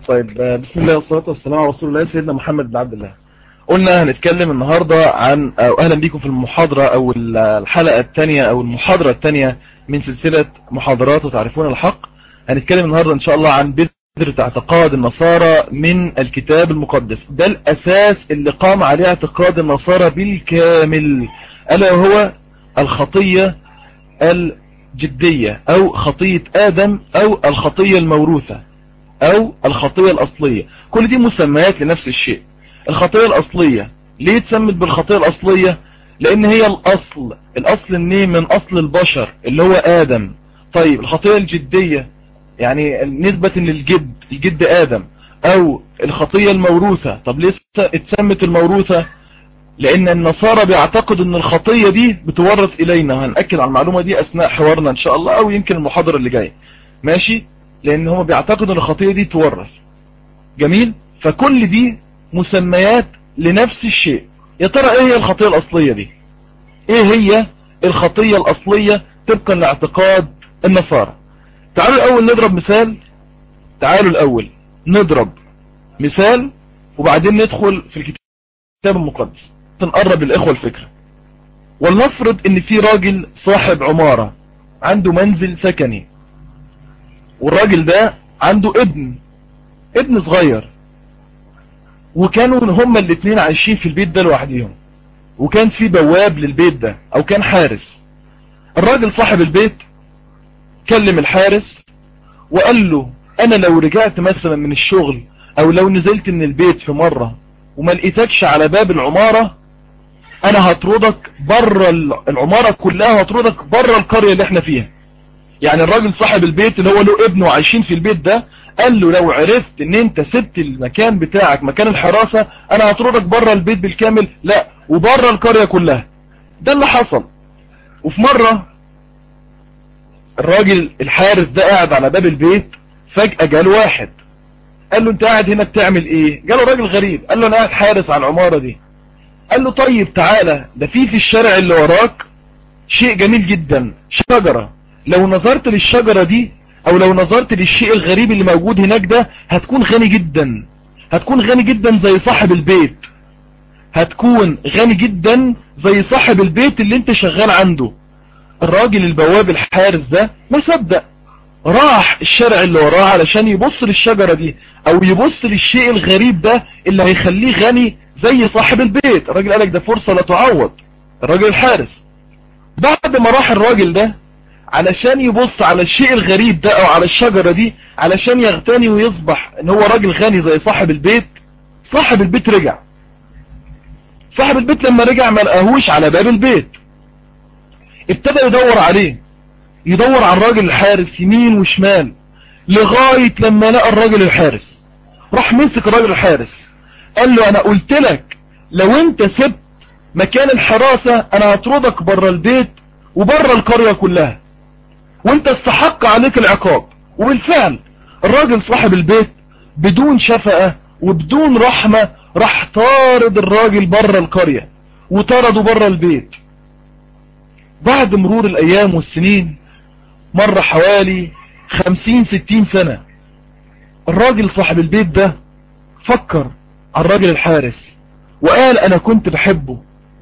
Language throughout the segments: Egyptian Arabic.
طيب آه، بسم الله والصلاة والسلام على رسول الله سيدنا محمد بن عبد الله قلنا هنتكلم النهاردة عن أو أهلا بكم في المحاضرة أو الحلقة الثانية أو المحاضرة الثانية من سلسلة محاضرات وتعرفون الحق هنتكلم النهاردة إن شاء الله عن بذرة اعتقاد النصارى من الكتاب المقدس ده الأساس اللي قام عليه اعتقاد النصارى بالكامل ألا وهو الخطية الجدية أو خطية آدم أو الخطية الموروثة او الخطية الاصلية كل دي مسميات لنفس الشيء الخطية الاصلية ليه تسمت بالخطية الاصلية لان هي الاصل الاصل منين من اصل البشر اللي هو ادم طيب الخطية الجدية يعني نسبة للجد الجد ادم او الخطية الموروثة طب ليه اتسمت الموروثة لان النصارى بيعتقدوا ان الخطية دي بتورث الينا هنأكد على المعلومة دي اثناء حوارنا ان شاء الله او يمكن المحاضرة اللي جاي ماشي لان هم بيعتقدوا ان الخطية دي تورث جميل فكل دي مسميات لنفس الشيء يا ترى ايه هي الخطية الاصلية دي ايه هي الخطية الاصلية طبقا لاعتقاد النصارى تعالوا الاول نضرب مثال تعالوا الاول نضرب مثال وبعدين ندخل في الكتاب المقدس نقرب الاخوة الفكرة ولنفرض ان في راجل صاحب عمارة عنده منزل سكني والراجل ده عنده ابن ابن صغير وكانوا هما الاثنين عايشين في البيت ده لوحديهم وكان في بواب للبيت ده او كان حارس الراجل صاحب البيت كلم الحارس وقال له انا لو رجعت مثلا من الشغل او لو نزلت من البيت في مرة وما لقيتكش على باب العمارة انا هطردك بره العمارة كلها هطردك بره القرية اللي احنا فيها يعني الراجل صاحب البيت اللي هو له ابنه عايشين في البيت ده قال له لو عرفت ان انت سبت المكان بتاعك مكان الحراسة انا هطردك بره البيت بالكامل لا وبره القرية كلها ده اللي حصل وفي مرة الراجل الحارس ده قاعد على باب البيت فجأة جاله واحد قال له انت قاعد هنا بتعمل ايه جاله راجل غريب قال له انا قاعد حارس على العمارة دي قال له طيب تعالى ده في في الشارع اللي وراك شيء جميل جدا شجرة لو نظرت للشجرة دي او لو نظرت للشيء الغريب اللي موجود هناك ده هتكون غني جدا هتكون غني جدا زي صاحب البيت هتكون غني جدا زي صاحب البيت اللي انت شغال عنده الراجل البواب الحارس ده ما صدق راح الشارع اللي وراه علشان يبص للشجرة دي او يبص للشيء الغريب ده اللي هيخليه غني زي صاحب البيت الراجل قالك ده فرصة لا تعوض الراجل الحارس بعد ما راح الراجل ده علشان يبص على الشيء الغريب ده او على الشجرة دي علشان يغتني ويصبح ان هو راجل غني زي صاحب البيت صاحب البيت رجع صاحب البيت لما رجع ما لقاهوش على باب البيت ابتدى يدور عليه يدور على الراجل الحارس يمين وشمال لغاية لما لقى الراجل الحارس راح مسك الراجل الحارس قال له انا قلت لك لو انت سبت مكان الحراسة انا هطردك بره البيت وبره القرية كلها وانت استحق عليك العقاب وبالفعل الراجل صاحب البيت بدون شفقة وبدون رحمة راح طارد الراجل بره القرية وطرده بره البيت بعد مرور الايام والسنين مر حوالي خمسين ستين سنة الراجل صاحب البيت ده فكر على الراجل الحارس وقال انا كنت بحبه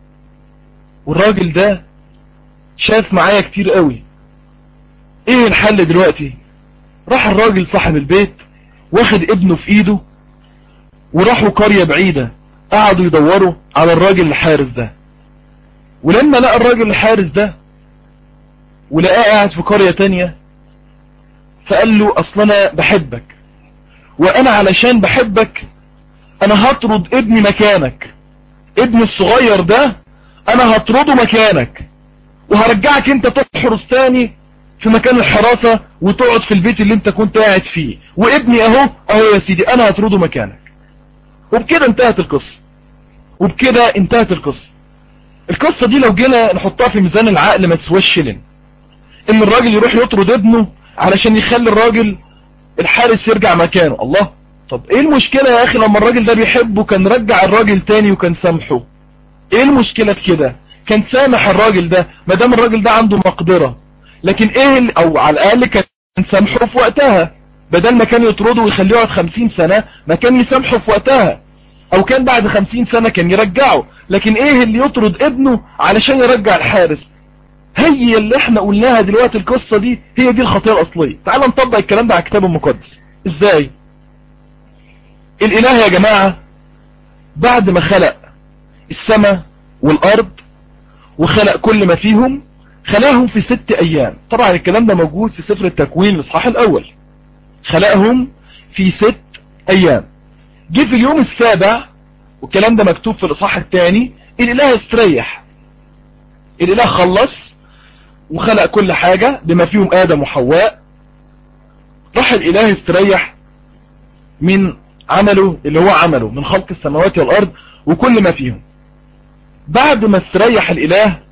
والراجل ده شاف معايا كتير قوي ايه الحل دلوقتي راح الراجل صاحب البيت واخد ابنه في ايده وراحوا قرية بعيدة قعدوا يدوروا على الراجل الحارس ده ولما لقى الراجل الحارس ده ولقاه قاعد في قرية تانية فقال له اصل انا بحبك وانا علشان بحبك انا هطرد ابني مكانك ابني الصغير ده انا هطرده مكانك وهرجعك انت تحرس تاني في مكان الحراسة وتقعد في البيت اللي انت كنت قاعد فيه وابني اهو اهو يا سيدي انا هطرده مكانك وبكده انتهت القصة وبكده انتهت القصة القصة دي لو جينا نحطها في ميزان العقل ما تسواش شلن ان الراجل يروح يطرد ابنه علشان يخلي الراجل الحارس يرجع مكانه الله طب ايه المشكلة يا اخي لما الراجل ده بيحبه كان رجع الراجل تاني وكان سامحه ايه المشكلة في كده كان سامح الراجل ده ما دام الراجل ده عنده مقدرة لكن ايه او على الاقل كان سامحه في وقتها بدل ما كان يطرده ويخليه يقعد 50 سنة ما كان يسامحه في وقتها او كان بعد 50 سنة كان يرجعه لكن ايه اللي يطرد ابنه علشان يرجع الحارس هي اللي احنا قلناها دلوقتي القصة دي هي دي الخطيئة الاصلية تعال نطبق الكلام ده على الكتاب المقدس ازاي الاله يا جماعة بعد ما خلق السماء والارض وخلق كل ما فيهم خلقهم في ست ايام طبعا الكلام ده موجود في سفر التكوين الاصحاح الاول خلقهم في ست ايام جه في اليوم السابع والكلام ده مكتوب في الاصحاح الثاني الاله استريح الاله خلص وخلق كل حاجة بما فيهم ادم وحواء راح الاله استريح من عمله اللي هو عمله من خلق السماوات والارض وكل ما فيهم بعد ما استريح الاله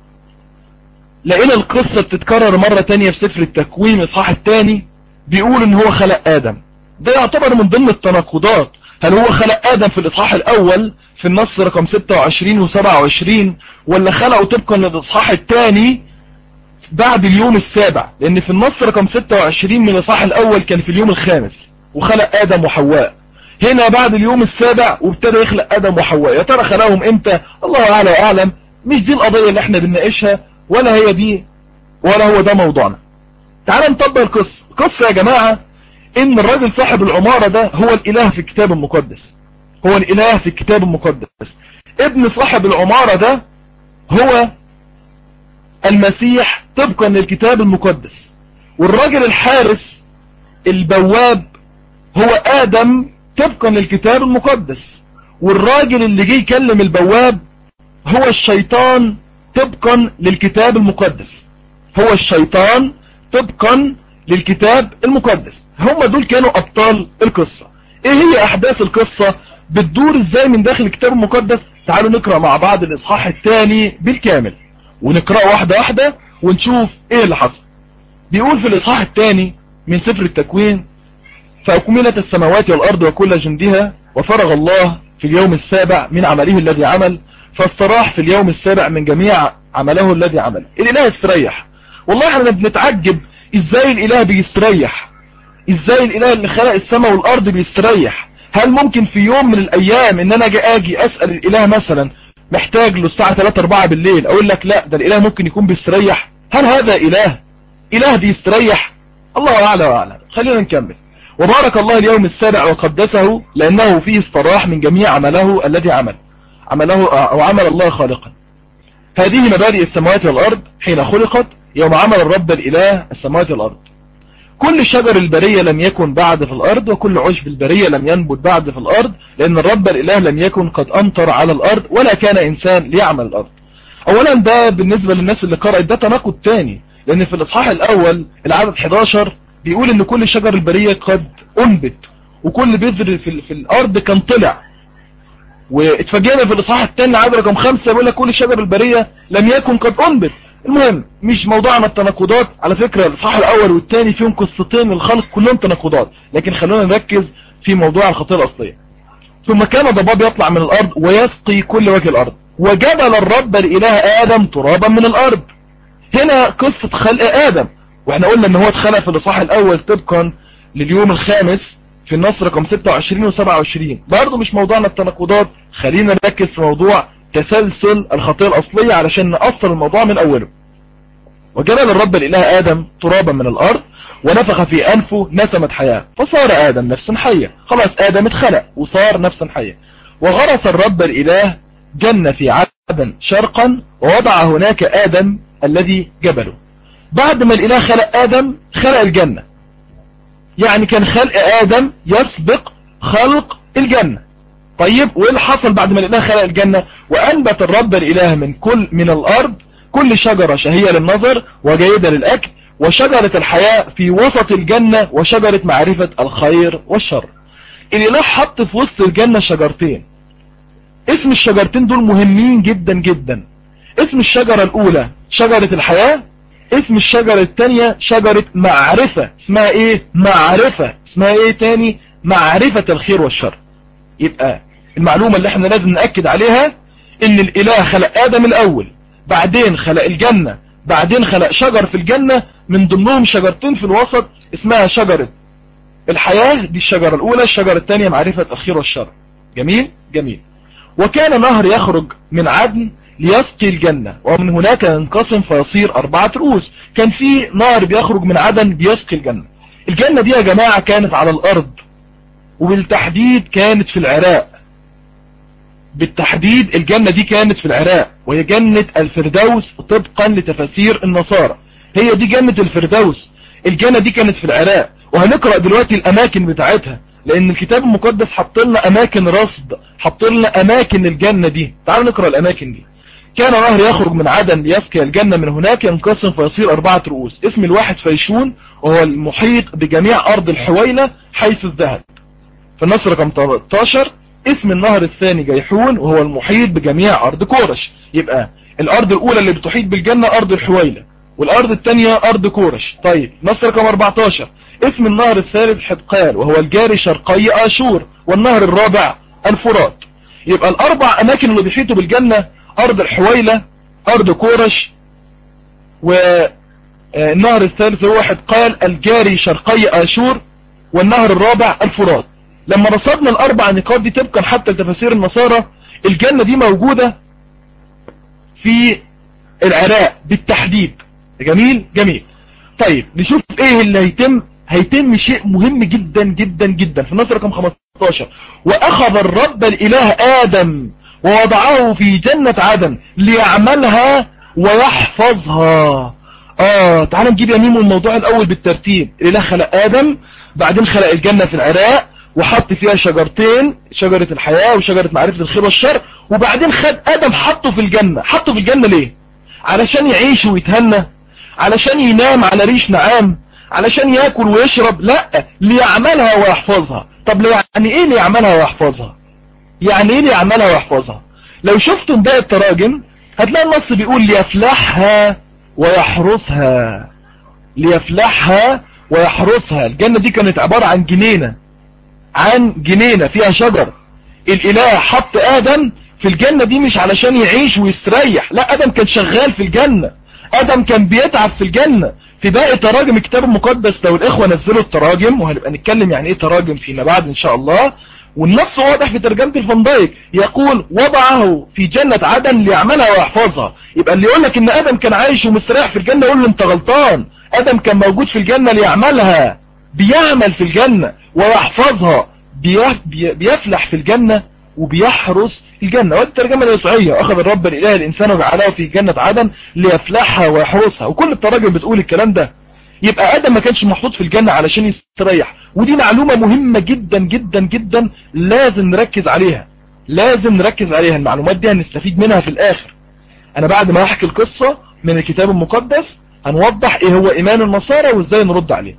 لقينا القصة بتتكرر مرة تانية في سفر التكوين الاصحاح الثاني بيقول ان هو خلق ادم ده يعتبر من ضمن التناقضات هل هو خلق ادم في الاصحاح الاول في النص رقم 26 و27 ولا خلقه طبقا للاصحاح الثاني بعد اليوم السابع لان في النص رقم 26 من الاصحاح الاول كان في اليوم الخامس وخلق ادم وحواء هنا بعد اليوم السابع وابتدى يخلق ادم وحواء يا ترى خلقهم امتى الله اعلى واعلم مش دي القضية اللي احنا بنناقشها ولا هي دي ولا هو ده موضوعنا تعال نطبق القصة القصة يا جماعة ان الراجل صاحب العمارة ده هو الاله في الكتاب المقدس هو الاله في الكتاب المقدس ابن صاحب العمارة ده هو المسيح طبقا للكتاب المقدس والراجل الحارس البواب هو ادم طبقا للكتاب المقدس والراجل اللي جه يكلم البواب هو الشيطان طبقا للكتاب المقدس هو الشيطان طبقا للكتاب المقدس هم دول كانوا ابطال القصة ايه هي احداث القصة بتدور ازاي من داخل الكتاب المقدس تعالوا نقرأ مع بعض الاصحاح الثاني بالكامل ونقرأ واحدة واحدة ونشوف ايه اللي حصل بيقول في الاصحاح الثاني من سفر التكوين فأكملت السماوات والأرض وكل جندها وفرغ الله في اليوم السابع من عمله الذي عمل فاستراح في اليوم السابع من جميع عمله الذي عمل الاله استريح والله احنا بنتعجب ازاي الاله بيستريح ازاي الاله اللي خلق السماء والارض بيستريح هل ممكن في يوم من الايام ان انا اجي اجي اسال الاله مثلا محتاج له الساعه 3 4 بالليل اقول لك لا ده الاله ممكن يكون بيستريح هل هذا اله اله بيستريح الله اعلى واعلم خلينا نكمل وبارك الله اليوم السابع وقدسه لانه فيه استراح من جميع عمله الذي عمل عمله او عمل الله خالقا هذه مبادئ السماوات والارض حين خلقت يوم عمل الرب الاله السماوات والارض كل شجر البرية لم يكن بعد في الأرض وكل عشب البرية لم ينبت بعد في الأرض لأن الرب الإله لم يكن قد أمطر على الأرض ولا كان إنسان ليعمل الأرض أولا ده بالنسبة للناس اللي قرأت ده تناقض تاني لأن في الإصحاح الأول العدد 11 بيقول إن كل شجر البرية قد أنبت وكل بذر في, في الأرض كان طلع واتفاجئنا في الإصحاح الثاني عدد رقم 5 بيقول لك كل شجر البرية لم يكن قد أنبت المهم مش موضوعنا التناقضات على فكرة الإصحاح الأول والثاني فيهم قصتين للخلق كلهم تناقضات لكن خلونا نركز في موضوع الخطية الأصلية ثم كان ضباب يطلع من الأرض ويسقي كل وجه الأرض وجبل الرب الإله آدم ترابا من الأرض هنا قصة خلق آدم واحنا قلنا ان هو اتخلق في الإصحاح الأول طبقا لليوم الخامس في النص رقم 26 و27 برضه مش موضوعنا التناقضات خلينا نركز في موضوع تسلسل الخطية الأصلية علشان نأصل الموضوع من أوله وجبل الرب الإله آدم ترابا من الأرض ونفخ في أنفه نسمة حياة فصار آدم نفسا حية خلاص آدم اتخلق وصار نفسا حية وغرس الرب الإله جنة في عدن شرقا ووضع هناك آدم الذي جبله بعد ما الإله خلق آدم خلق الجنة يعني كان خلق آدم يسبق خلق الجنة طيب وايه اللي حصل بعد ما الإله خلق الجنة وأنبت الرب الإله من كل من الأرض كل شجرة شهية للنظر وجيدة للأكل وشجرة الحياة في وسط الجنة وشجرة معرفة الخير والشر الإله حط في وسط الجنة شجرتين اسم الشجرتين دول مهمين جدا جدا اسم الشجرة الأولى شجرة الحياة اسم الشجرة الثانية شجرة معرفة اسمها ايه معرفة اسمها ايه تاني معرفة الخير والشر يبقى المعلومة اللي احنا لازم نأكد عليها ان الاله خلق ادم الاول بعدين خلق الجنة بعدين خلق شجر في الجنة من ضمنهم شجرتين في الوسط اسمها شجرة الحياة دي الشجرة الأولى الشجرة الثانية معرفة الخير والشر جميل جميل وكان نهر يخرج من عدن ليسقي الجنة ومن هناك ينقسم فيصير أربعة رؤوس كان في نهر بيخرج من عدن بيسقي الجنة الجنة دي يا جماعة كانت على الأرض وبالتحديد كانت في العراق بالتحديد الجنة دي كانت في العراق وهي جنة الفردوس طبقا لتفاسير النصارى هي دي جنة الفردوس الجنة دي كانت في العراق وهنقرأ دلوقتي الأماكن بتاعتها لأن الكتاب المقدس حط لنا أماكن رصد حط لنا أماكن الجنة دي تعالوا نقرأ الأماكن دي كان نهر يخرج من عدن ليسقي الجنة من هناك ينقسم فيصير أربعة رؤوس اسم الواحد فيشون وهو المحيط بجميع أرض الحويلة حيث الذهب في النص رقم 13 اسم النهر الثاني جيحون وهو المحيط بجميع أرض كورش يبقى الأرض الأولى اللي بتحيط بالجنة أرض الحويلة والأرض الثانية أرض كورش طيب نص رقم 14 اسم النهر الثالث حدقال وهو الجاري شرقي آشور والنهر الرابع الفرات يبقى الأربع أماكن اللي بيحيطوا بالجنة أرض الحويلة أرض كورش والنهر الثالث هو حدقال الجاري شرقي آشور والنهر الرابع الفرات لما رصدنا الأربع نقاط دي طبقا حتى لتفاسير النصارى الجنة دي موجودة في العراق بالتحديد جميل جميل طيب نشوف ايه اللي هيتم هيتم شيء مهم جدا جدا جدا في النص رقم 15 واخذ الرب الاله ادم ووضعه في جنة عدن ليعملها ويحفظها اه تعال نجيب يا ميمو الموضوع الاول بالترتيب الاله خلق ادم بعدين خلق الجنة في العراق وحط فيها شجرتين شجرة الحياة وشجرة معرفة الخير والشر وبعدين خد ادم حطه في الجنة حطه في الجنة ليه علشان يعيش ويتهنى علشان ينام على ريش نعام علشان ياكل ويشرب لا ليعملها ويحفظها طب يعني ايه ليعملها ويحفظها يعني ايه ليعملها ويحفظها لو شفتم باقي التراجم هتلاقي النص بيقول ليفلحها ويحرسها ليفلحها ويحرسها الجنة دي كانت عبارة عن جنينة عن جنينة فيها شجر الاله حط ادم في الجنة دي مش علشان يعيش ويستريح لا ادم كان شغال في الجنة ادم كان بيتعب في الجنة في باقي تراجم الكتاب المقدس لو الاخوة نزلوا التراجم وهنبقى نتكلم يعني ايه تراجم فيما بعد ان شاء الله والنص واضح في ترجمة الفندايك يقول وضعه في جنة عدن ليعملها ويحفظها يبقى اللي يقول لك ان ادم كان عايش ومستريح في الجنة يقول له انت غلطان ادم كان موجود في الجنة ليعملها بيعمل في الجنة ويحفظها بيفلح في الجنة وبيحرس الجنة وهذه الترجمة اليسوعية أخذ الرب الإله الإنسان وجعله في جنة عدن ليفلحها ويحرسها وكل التراجم بتقول الكلام ده يبقى آدم ما كانش محطوط في الجنة علشان يستريح ودي معلومة مهمة جدا جدا جدا لازم نركز عليها لازم نركز عليها المعلومات دي هنستفيد منها في الآخر أنا بعد ما أحكي القصة من الكتاب المقدس هنوضح إيه هو إيمان النصارى وإزاي نرد عليه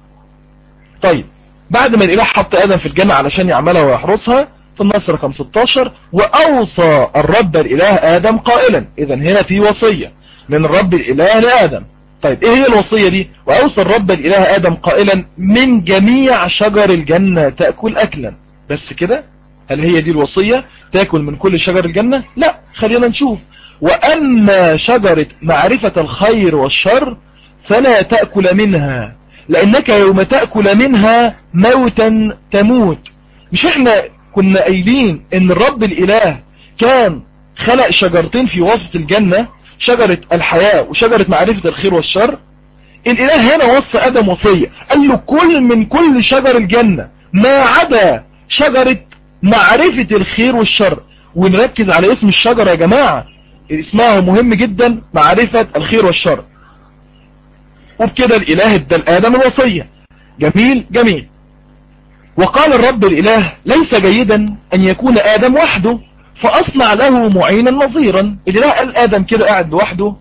طيب بعد ما الإله حط آدم في الجنة علشان يعملها ويحرسها في النص رقم 16 وأوصى الرب الإله آدم قائلا إذا هنا في وصية من الرب الإله لآدم طيب إيه هي الوصية دي وأوصى الرب الإله آدم قائلا من جميع شجر الجنة تأكل أكلا بس كده هل هي دي الوصية تأكل من كل شجر الجنة لا خلينا نشوف وأما شجرة معرفة الخير والشر فلا تأكل منها لأنك يوم تأكل منها موتا تموت مش احنا كنا قايلين ان الرب الاله كان خلق شجرتين في وسط الجنة شجرة الحياة وشجرة معرفة الخير والشر الاله هنا وصى ادم وصية قال له كل من كل شجر الجنة ما عدا شجرة معرفة الخير والشر ونركز على اسم الشجرة يا جماعة اسمها مهم جدا معرفة الخير والشر وبكده الاله ادى لادم الوصية جميل جميل وقال الرب الإله ليس جيدا أن يكون آدم وحده فأصنع له معينا نظيرا الإله قال آدم كده قاعد لوحده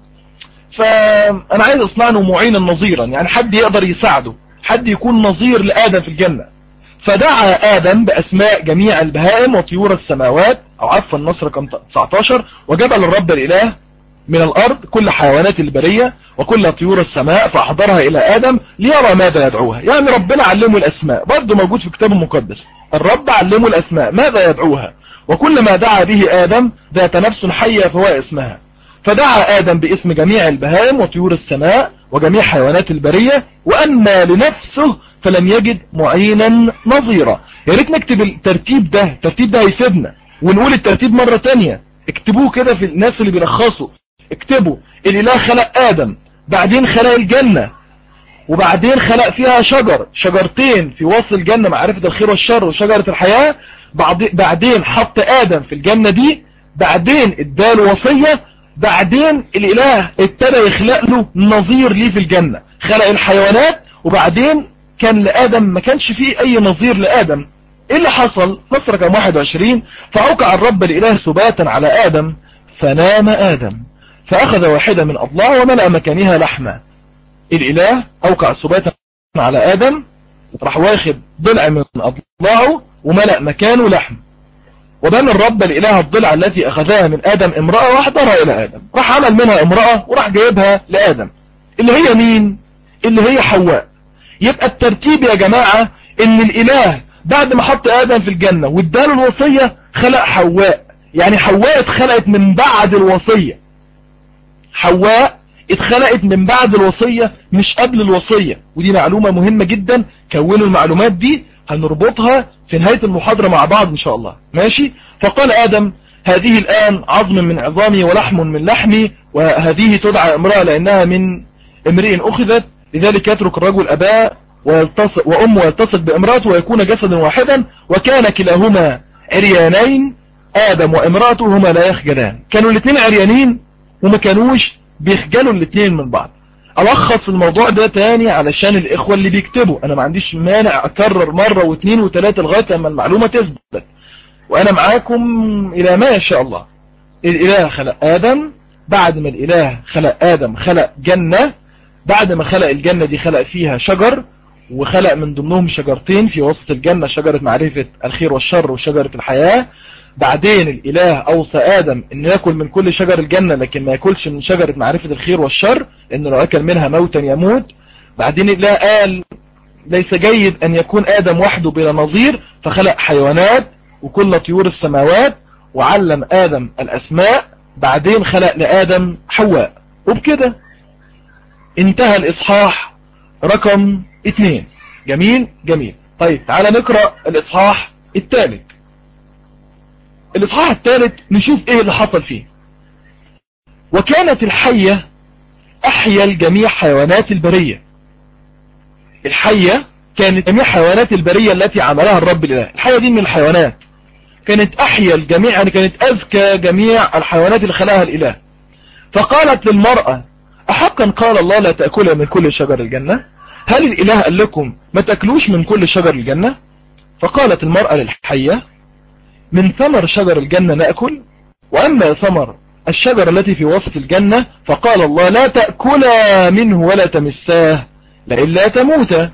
فأنا عايز أصنع له معينا نظيرا يعني حد يقدر يساعده حد يكون نظير لآدم في الجنة فدعا آدم بأسماء جميع البهائم وطيور السماوات أو عفوا النصر رقم 19 وجبل الرب الإله من الأرض كل حيوانات البرية وكل طيور السماء فأحضرها إلى آدم ليرى ماذا يدعوها يعني ربنا علمه الأسماء برضه موجود في الكتاب المقدس الرب علمه الأسماء ماذا يدعوها وكل ما دعا به آدم ذات نفس حية فهو اسمها فدعا آدم باسم جميع البهائم وطيور السماء وجميع حيوانات البرية وأما لنفسه فلم يجد معينا نظيرا يا ريت نكتب الترتيب ده الترتيب ده هيفيدنا ونقول الترتيب مرة تانية اكتبوه كده في الناس اللي بيلخصوا اكتبوا الاله خلق ادم بعدين خلق الجنة وبعدين خلق فيها شجر شجرتين في وسط الجنة معرفة الخير والشر وشجرة الحياة بعدين حط ادم في الجنة دي بعدين اداله وصية بعدين الاله ابتدى يخلق له نظير ليه في الجنة خلق الحيوانات وبعدين كان لآدم ما كانش فيه اي نظير لآدم ايه اللي حصل نصر كان 21 فأوقع الرب الإله سباتا على آدم فنام آدم فأخذ واحدة من أضلاع وملأ مكانها لحمة الإله أوقع سباتا على آدم راح واخد ضلع من أضلاعه وملأ مكانه لحم وبنى الرب الإله الضلع التي أخذها من آدم امرأة واحضرها إلى آدم راح عمل منها امرأة وراح جايبها لآدم اللي هي مين اللي هي حواء يبقى الترتيب يا جماعة ان الإله بعد ما حط آدم في الجنة واداله الوصية خلق حواء يعني حواء اتخلقت من بعد الوصية حواء اتخلقت من بعد الوصية مش قبل الوصية ودي معلومة مهمة جدا كونوا المعلومات دي هنربطها في نهاية المحاضرة مع بعض ان شاء الله ماشي فقال آدم هذه الآن عظم من عظامي ولحم من لحمي وهذه تدعى امرأة لأنها من امرئ أخذت لذلك يترك الرجل أباء ويلتصق وأم ويلتصق بامرأته ويكون جسدا واحدا وكان كلاهما عريانين آدم وامرأته هما لا يخجلان كانوا الاثنين عريانين وما كانوش بيخجلوا الاثنين من بعض ألخص الموضوع ده تاني علشان الإخوة اللي بيكتبوا أنا ما عنديش مانع أكرر مرة واثنين وثلاثة لغاية لما المعلومة تثبت وأنا معاكم إلى ما شاء الله الإله خلق آدم بعد ما الإله خلق آدم خلق جنة بعد ما خلق الجنة دي خلق فيها شجر وخلق من ضمنهم شجرتين في وسط الجنة شجرة معرفة الخير والشر وشجرة الحياة بعدين الإله أوصى آدم أن يأكل من كل شجر الجنة لكن ما يأكلش من شجرة معرفة الخير والشر لأنه لو أكل منها موتا يموت بعدين الإله قال ليس جيد أن يكون آدم وحده بلا نظير فخلق حيوانات وكل طيور السماوات وعلم آدم الأسماء بعدين خلق لآدم حواء وبكده انتهى الإصحاح رقم اثنين جميل جميل طيب تعالى نقرأ الإصحاح الثالث الإصحاح الثالث نشوف ايه اللي حصل فيه وكانت الحية أحيا الجميع حيوانات البرية الحية كانت جميع حيوانات البرية التي عملها الرب الإله الحية دي من الحيوانات كانت أحيا الجميع يعني كانت أذكى جميع الحيوانات اللي خلقها الإله فقالت للمرأة أحقا قال الله لا تأكل من كل شجر الجنة هل الإله قال لكم ما تأكلوش من كل شجر الجنة فقالت المرأة للحية من ثمر شجر الجنة نأكل وأما ثمر الشجرة التي في وسط الجنة فقال الله لا تأكلا منه ولا تمساه لإلا تموتا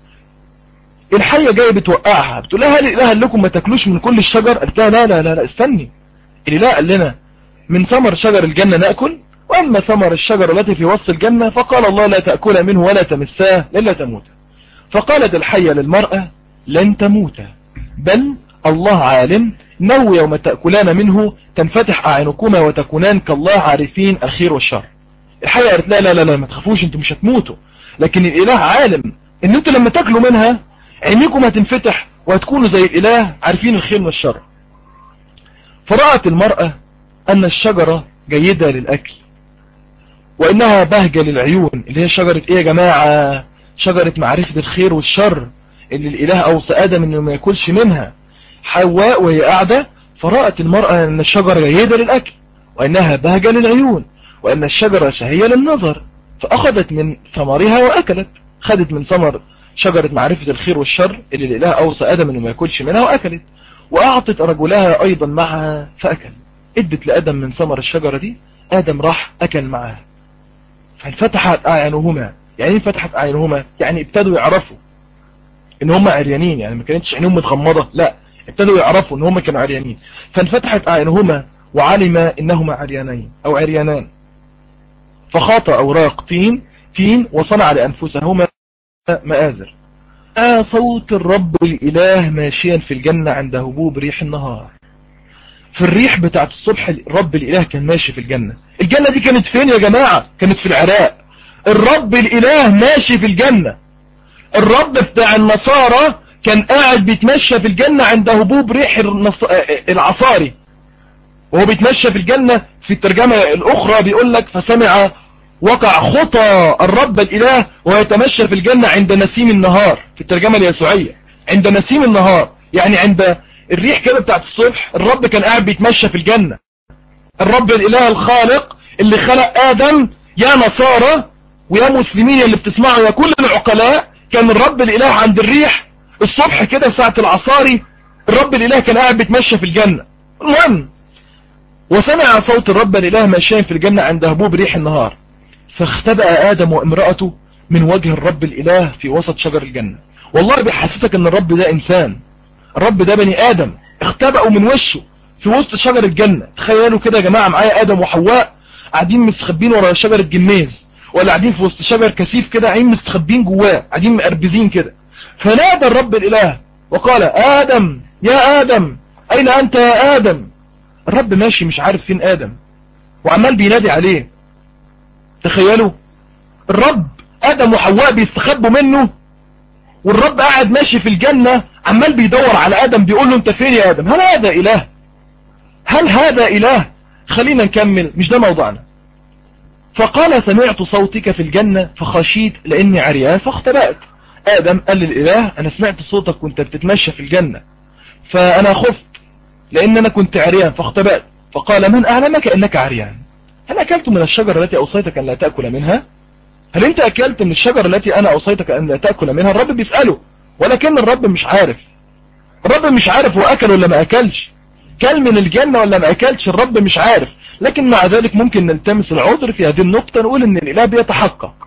الحية جاية بتوقعها بتقول لها هل الإله قال لكم ما تأكلوش من كل الشجر قالت لها لا لا لا, لا استني الإله قال لنا من ثمر شجر الجنة نأكل وأما ثمر الشجرة التي في وسط الجنة فقال الله لا تأكل منه ولا تمساه للا تموت فقالت الحية للمرأة لن تموت بل الله عالم انه يوم تأكلان منه تنفتح أعينكما وتكونان كالله عارفين الخير والشر الحية قالت لا لا لا لا ما تخافوش انتم مش هتموتوا لكن الإله عالم ان انتم لما تاكلوا منها عينيكم هتنفتح وهتكونوا زي الإله عارفين الخير والشر فرأت المرأة أن الشجرة جيدة للأكل وإنها بهجة للعيون اللي هي شجرة إيه يا جماعة شجرة معرفة الخير والشر اللي الإله أوصى آدم إنه ما يأكلش منها حواء وهي قاعدة فرأت المرأة أن الشجرة جيدة للأكل وإنها بهجة للعيون وأن الشجرة شهية للنظر فأخذت من ثمرها وأكلت خدت من ثمر شجرة معرفة الخير والشر اللي الإله أوصى آدم إنه ما يأكلش منها وأكلت وأعطت رجلها أيضا معها فأكل ادت لآدم من ثمر الشجرة دي آدم راح أكل معها فانفتحت أعينهما يعني انفتحت أعينهما يعني ابتدوا يعرفوا ان هم عريانين يعني ما كانتش عينهم متغمضة لا ابتدوا يعرفوا ان هم كانوا عريانين فانفتحت أعينهما وعلم انهما عريانين او عريانان فخاط اوراق طين تين وصنع لانفسهما مآزر آه صوت الرب الإله ماشيا في الجنة عند هبوب ريح النهار في الريح بتاعت الصبح الرب الإله كان ماشي في الجنة الجنة دي كانت فين يا جماعة كانت في العراق الرب الإله ماشي في الجنة الرب بتاع النصارى كان قاعد بيتمشى في الجنة عند هبوب ريح النص... العصاري وهو بيتمشى في الجنة في الترجمة الأخرى بيقول لك فسمع وقع خطى الرب الإله ويتمشى في الجنة عند نسيم النهار في الترجمة اليسوعية عند نسيم النهار يعني عند الريح كده بتاعت الصبح الرب كان قاعد بيتمشى في الجنة الرب الإله الخالق اللي خلق آدم يا نصارى ويا مسلمين اللي بتسمعوا يا كل العقلاء كان الرب الإله عند الريح الصبح كده ساعة العصاري الرب الإله كان قاعد بيتمشى في الجنة المهم وسمع صوت الرب الإله ماشيا في الجنة عند هبوب ريح النهار فاختبأ آدم وامرأته من وجه الرب الإله في وسط شجر الجنة والله بيحسسك ان الرب ده انسان الرب ده بني آدم اختبأوا من وشه في وسط شجر الجنة تخيلوا كده يا جماعة معايا آدم وحواء قاعدين مستخبين ورا شجرة جميز ولا قاعدين في وسط شجر كثيف كده قاعدين مستخبين جواه قاعدين مقربزين كده فنادى الرب الإله وقال آدم يا آدم أين أنت يا آدم الرب ماشي مش عارف فين آدم وعمال بينادي عليه تخيلوا الرب آدم وحواء بيستخبوا منه والرب قاعد ماشي في الجنة عمال بيدور على آدم بيقول له انت فين يا آدم هل هذا إله هل هذا إله خلينا نكمل مش ده موضوعنا فقال سمعت صوتك في الجنة فخشيت لأني عريان فاختبأت آدم قال للإله أنا سمعت صوتك وانت بتتمشى في الجنة فأنا خفت لأن أنا كنت عريان فاختبأت فقال من أعلمك أنك عريان هل أكلت من الشجرة التي أوصيتك أن لا تأكل منها هل أنت أكلت من الشجرة التي أنا أوصيتك أن لا تأكل منها الرب بيسأله ولكن الرب مش عارف الرب مش عارف هو أكل ولا ما أكلش كل من الجنة ولا ما أكلش الرب مش عارف لكن مع ذلك ممكن نلتمس العذر في هذه النقطة نقول أن الإله بيتحقق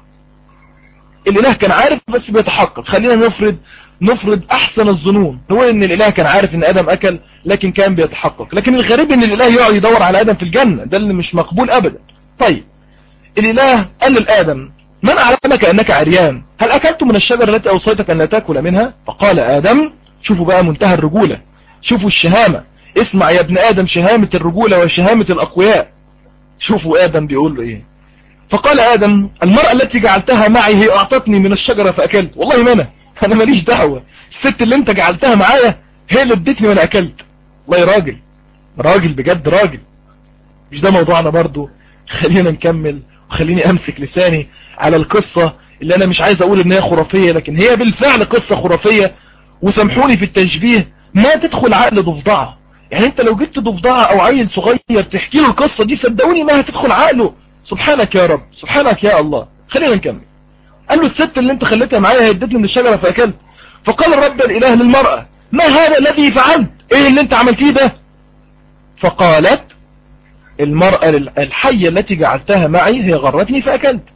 الإله كان عارف بس بيتحقق خلينا نفرض نفرض أحسن الظنون نقول أن الإله كان عارف أن آدم أكل لكن كان بيتحقق لكن الغريب أن الإله يقعد يدور على آدم في الجنة ده اللي مش مقبول أبدا طيب الإله قال للآدم من أعلمك أنك عريان هل أكلت من الشجرة التي أوصيتك أن لا تأكل منها فقال آدم شوفوا بقى منتهى الرجولة شوفوا الشهامة اسمع يا ابن آدم شهامة الرجولة وشهامة الأقوياء شوفوا آدم بيقول له إيه فقال آدم المرأة التي جعلتها معي هي أعطتني من الشجرة فأكلت والله ما أنا أنا ماليش دعوة الست اللي أنت جعلتها معايا هي اللي ادتني وأنا أكلت والله راجل راجل بجد راجل مش ده موضوعنا برضو خلينا نكمل وخليني أمسك لساني على القصة اللي أنا مش عايز أقول إن هي خرافية لكن هي بالفعل قصة خرافية وسامحوني في التشبيه ما تدخل عقل ضفدعة يعني انت لو جبت ضفدعة او عيل صغير تحكي له القصة دي صدقوني ما هتدخل عقله سبحانك يا رب سبحانك يا الله خلينا نكمل قال له الست اللي انت خليتها معايا هي ادتني من الشجرة فاكلت فقال الرب الاله للمرأة ما هذا الذي فعلت ايه اللي انت عملتيه ده فقالت المرأة الحية التي جعلتها معي هي غرتني فاكلت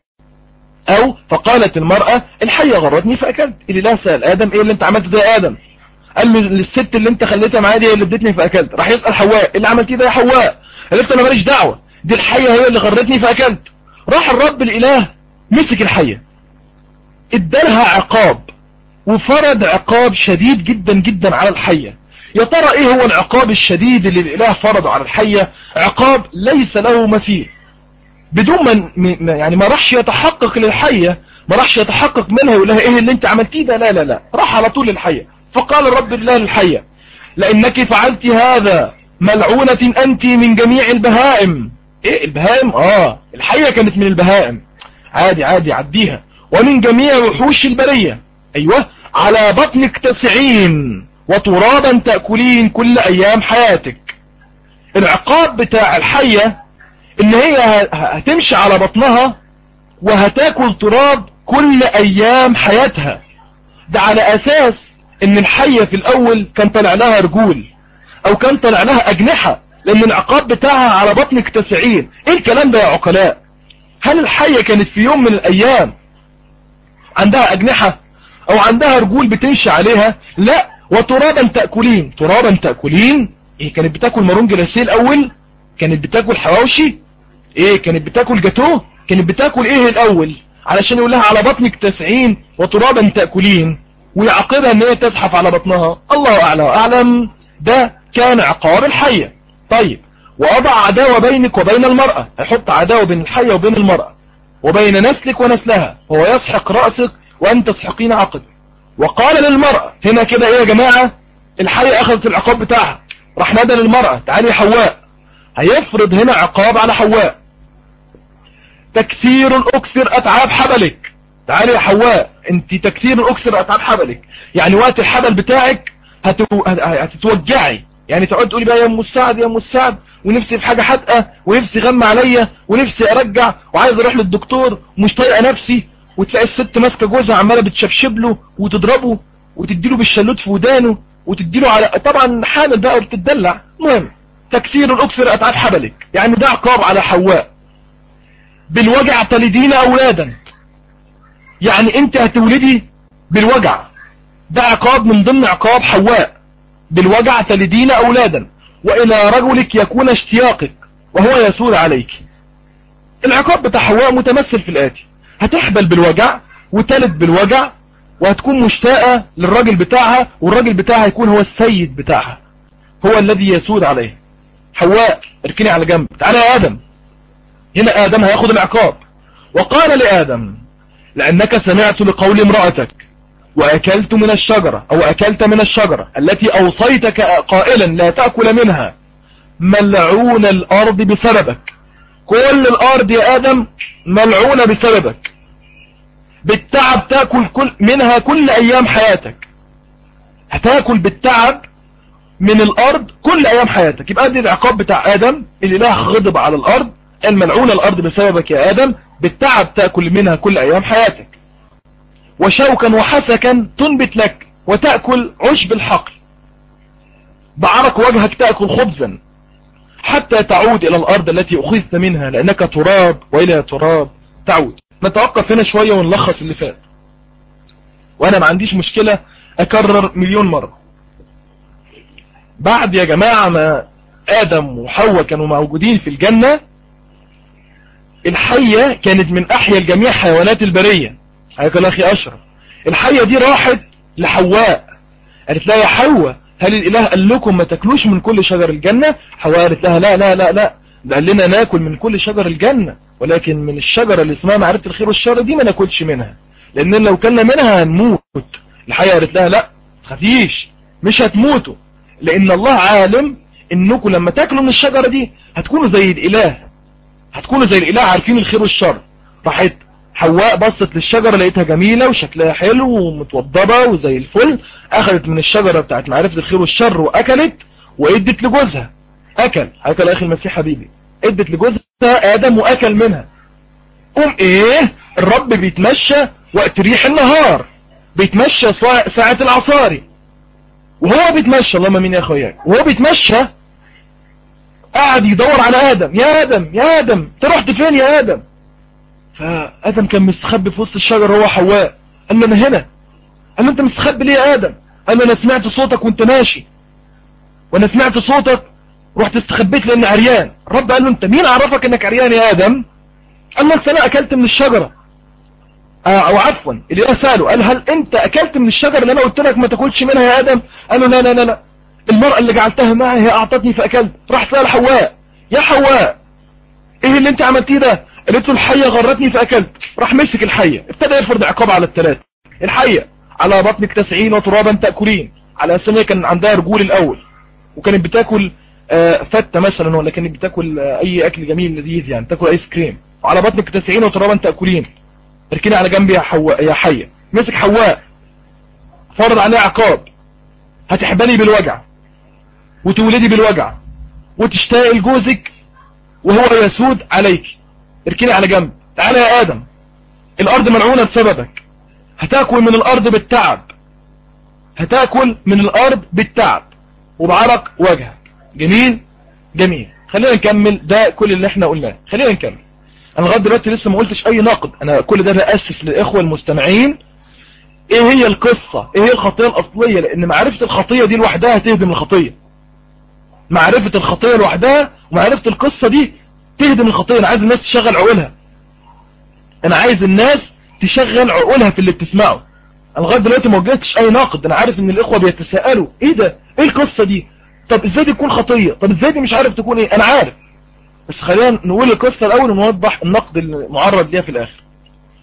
او فقالت المرأة الحية غرتني فاكلت اللي لا سأل ادم ايه اللي انت عملته ده يا ادم قال له للست اللي انت خليتها معايا دي اللي ادتني فاكلت راح يسأل حواء ايه اللي عملتيه ده يا حواء قالت انا ماليش دعوة دي الحية هي اللي غرتني فاكلت راح الرب الاله مسك الحية ادالها عقاب وفرض عقاب شديد جدا جدا على الحية يا ترى ايه هو العقاب الشديد اللي الاله فرضه على الحية عقاب ليس له مثيل بدون ما يعني ما راحش يتحقق للحية ما راحش يتحقق منها يقول لها ايه اللي انت عملتيه ده لا لا لا راح على طول للحية فقال الرب الله للحية لانك فعلت هذا ملعونة انت من جميع البهائم ايه البهائم اه الحية كانت من البهائم عادي عادي عديها ومن جميع وحوش البرية ايوه على بطنك تسعين وترابا تأكلين كل ايام حياتك العقاب بتاع الحية ان هي هتمشي على بطنها وهتاكل تراب كل ايام حياتها ده على اساس ان الحية في الاول كان طلع لها رجول او كان طلع لها اجنحة لان العقاب بتاعها على بطنك تسعين ايه الكلام ده يا عقلاء هل الحية كانت في يوم من الايام عندها اجنحة او عندها رجول بتمشي عليها لا وترابا تأكلين ترابا تأكلين ايه كانت بتاكل مارون جلاسيه الاول كانت بتاكل حواوشي ايه كانت بتاكل جاتوه كانت بتاكل ايه الاول علشان يقول لها على بطنك تسعين وترابا تأكلين ويعاقبها ان هي تزحف على بطنها الله اعلى واعلم ده كان عقاب الحية طيب وأضع عداوة بينك وبين المرأة هيحط عداوة بين الحية وبين المرأة وبين نسلك ونسلها وهو يسحق رأسك وأن تسحقين عقد وقال للمرأة هنا كده ايه يا جماعة الحية اخذت العقاب بتاعها راح نادى للمرأة تعالي حواء هيفرض هنا عقاب على حواء تكثير اكثر اتعاب حبلك تعالي يا حواء انت تكثير اكثر اتعاب حبلك يعني وقت الحبل بتاعك هتو... هتتوجعي يعني تقعد تقولي بقى يا ام السعد يا ام السعد ونفسي في حاجة حدقة ونفسي غم عليا ونفسي ارجع وعايز اروح للدكتور ومش طايقه نفسي وتلاقي الست ماسكه جوزها عماله بتشبشب له وتضربه وتديله بالشلوت في ودانه وتديله على طبعا حامل بقى وبتدلع المهم تكسير الاكثر اتعاب حبلك يعني ده عقاب على حواء بالوجع تلدين اولادا يعني انت هتولدي بالوجع ده عقاب من ضمن عقاب حواء بالوجع تلدين اولادا والى رجلك يكون اشتياقك وهو يسول عليك العقاب بتاع حواء متمثل في الاتي هتحبل بالوجع وتلد بالوجع وهتكون مشتاقة للراجل بتاعها والراجل بتاعها يكون هو السيد بتاعها هو الذي يسود عليه حواء اركني على جنب تعالى يا آدم هنا آدم هياخد العقاب وقال لآدم لأنك سمعت لقول امرأتك وأكلت من الشجرة أو أكلت من الشجرة التي أوصيتك قائلا لا تأكل منها ملعون الأرض بسببك كل الأرض يا آدم ملعونة بسببك بالتعب تأكل كل منها كل أيام حياتك هتاكل بالتعب من الأرض كل أيام حياتك يبقى دي العقاب بتاع آدم الإله غضب على الأرض الملعونة الأرض بسببك يا آدم بالتعب تأكل منها كل أيام حياتك وشوكا وحسكا تنبت لك وتأكل عشب الحقل بعرق وجهك تأكل خبزا حتى تعود إلى الأرض التي أخذت منها لأنك تراب وإلى تراب تعود نتوقف هنا شوية ونلخص اللي فات وأنا ما عنديش مشكلة أكرر مليون مرة بعد يا جماعة ما آدم وحواء كانوا موجودين في الجنة الحية كانت من أحيا الجميع حيوانات البرية حياك الله أخي أشرف الحية دي راحت لحواء قالت لها يا حواء هل الإله قال لكم ما تاكلوش من كل شجر الجنة حواء قالت لها لا لا لا لا ده قال لنا ناكل من كل شجر الجنة ولكن من الشجرة اللي اسمها معرفة الخير والشر دي ما ناكلش منها لأن لو كلنا منها هنموت الحقيقة قالت لها لا تخافيش مش هتموتوا لأن الله عالم إنكم لما تاكلوا من الشجرة دي هتكونوا زي الإله هتكونوا زي الإله عارفين الخير والشر راحت حواء بصت للشجرة لقيتها جميلة وشكلها حلو ومتوضبة وزي الفل أخذت من الشجرة بتاعت معرفة الخير والشر وأكلت وإدت لجوزها أكل هيكل أخي المسيح حبيبي ادت لجوزها آدم وأكل منها قوم إيه الرب بيتمشى وقت ريح النهار بيتمشى ساعة العصاري وهو بيتمشى اللهم مين يا أخويا وهو بيتمشى قاعد يدور على آدم يا آدم يا آدم انت رحت فين يا آدم فآدم كان مستخبي في وسط الشجر هو حواء قال له أنا هنا قال له أنت مستخبي ليه يا آدم قال له أنا سمعت صوتك وانت ماشي وأنا سمعت صوتك رحت استخبيت لأن عريان الرب قال له أنت مين عرفك أنك عريان يا آدم قال له أنت أنا أكلت من الشجرة آه أو عفوا اللي سأله قال هل أنت أكلت من الشجرة اللي أنا قلت لك ما تاكلش منها يا آدم قال له لا لا لا لا المرأة اللي جعلتها معي هي أعطتني فأكلت راح سأل حواء يا حواء إيه اللي أنت عملتيه ده قالت له الحية غرتني فأكلت راح مسك الحية ابتدى يفرض عقاب على الثلاثة الحية على بطنك تسعين وترابا تأكلين على أساس كان عندها رجول الأول وكانت بتاكل فتة مثلا ولا كانت بتاكل اي اكل جميل لذيذ يعني تاكل ايس كريم وعلى بطنك تسعين وترابا تأكلين اركني على جنبي يا حواء يا حية مسك حواء فرض عليها عقاب هتحبلي بالوجع وتولدي بالوجع وتشتاق لجوزك وهو يسود عليك اركني على جنب تعالى يا آدم الأرض ملعونة بسببك هتاكل من الأرض بالتعب هتاكل من الأرض بالتعب وبعرق وجهك جميل جميل خلينا نكمل ده كل اللي احنا قلناه خلينا نكمل انا لغايه دلوقتي لسه ما قلتش اي نقد انا كل ده بأسس للاخوه المستمعين ايه هي القصة ايه هي الخطية الاصلية لان معرفة الخطية دي لوحدها تهدم الخطية معرفة الخطية لوحدها ومعرفة القصة دي تهدم الخطية انا عايز الناس تشغل عقولها انا عايز الناس تشغل عقولها في اللي بتسمعه انا لغايه دلوقتي ما وجهتش اي ناقد انا عارف ان الاخوه بيتساءلوا ايه ده ايه القصه دي طب ازاي دي تكون خطيه طب ازاي دي مش عارف تكون ايه انا عارف بس خلينا نقول القصه الاول ونوضح النقد المعرض ليها في الاخر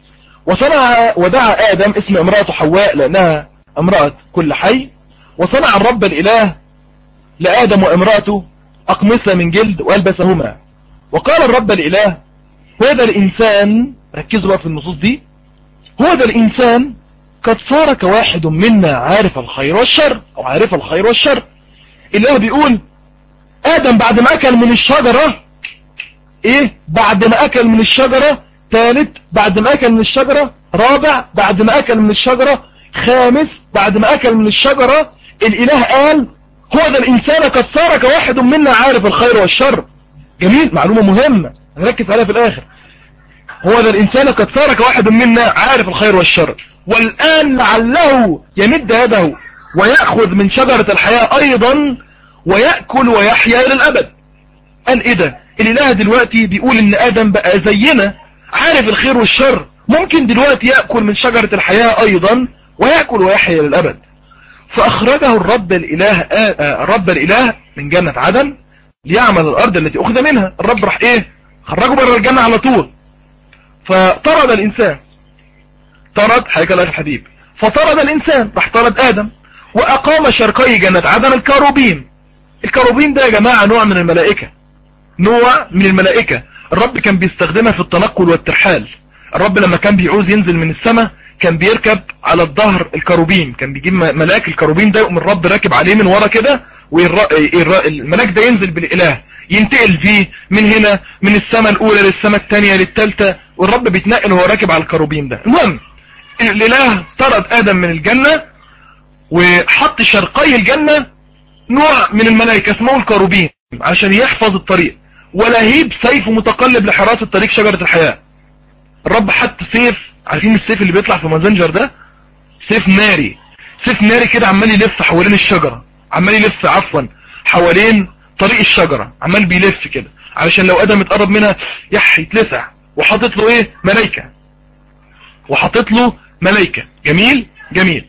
وصنع ودعا آدم اسم امرأته حواء لأنها امرأة كل حي وصنع الرب الإله لآدم وامرأته أقمصة من جلد وألبسهما وقال الرب الإله هذا الإنسان ركزوا بقى في النصوص دي هذا الإنسان قد صار كواحد منا عارف الخير والشر أو عارف الخير والشر الله بيقول آدم بعد ما أكل من الشجرة إيه بعد ما أكل من الشجرة ثالث بعد ما أكل من الشجرة رابع بعد ما أكل من الشجرة خامس بعد ما أكل من الشجرة الإله قال هو ذا الإنسان قد صار كواحد منا عارف الخير والشر جميل معلومة مهمة نركز عليها في الآخر هو ذا الإنسان قد صار كواحد منا عارف الخير والشر والآن لعله يمد يده ويأخذ من شجرة الحياة أيضا ويأكل ويحيا إلى الأبد قال إيه ده الإله دلوقتي بيقول إن آدم بقى زينا عارف الخير والشر ممكن دلوقتي يأكل من شجرة الحياة أيضا ويأكل ويحيا إلى الأبد فأخرجه الرب الإله الرب الإله من جنة عدن ليعمل الأرض التي أخذ منها الرب راح إيه خرجه بره الجنة على طول فطرد الإنسان طرد حيك الله الحبيب فطرد الإنسان راح طرد آدم وأقام شرقي جنة عدن الكروبين الكروبين ده يا جماعة نوع من الملائكة نوع من الملائكة الرب كان بيستخدمها في التنقل والترحال الرب لما كان بيعوز ينزل من السماء كان بيركب على الظهر الكروبين كان بيجيب ملاك الكروبين ده يقوم الرب راكب عليه من ورا كده والملاك ده ينزل بالاله ينتقل فيه من هنا من السماء الاولى للسماء الثانيه للثالثه والرب بيتنقل وهو راكب على الكروبين ده المهم الاله طرد ادم من الجنه وحط شرقي الجنه نوع من الملائكه اسمه الكروبين عشان يحفظ الطريق ولهيب سيف متقلب لحراسه طريق شجره الحياه الرب حط سيف عارفين السيف اللي بيطلع في مازنجر ده سيف ناري سيف ناري كده عمال يلف حوالين الشجرة عمال يلف عفوا حوالين طريق الشجرة عمال بيلف كده علشان لو ادم اتقرب منها يح يتلسع وحاطط له ايه ملايكة وحاطط له ملايكة جميل جميل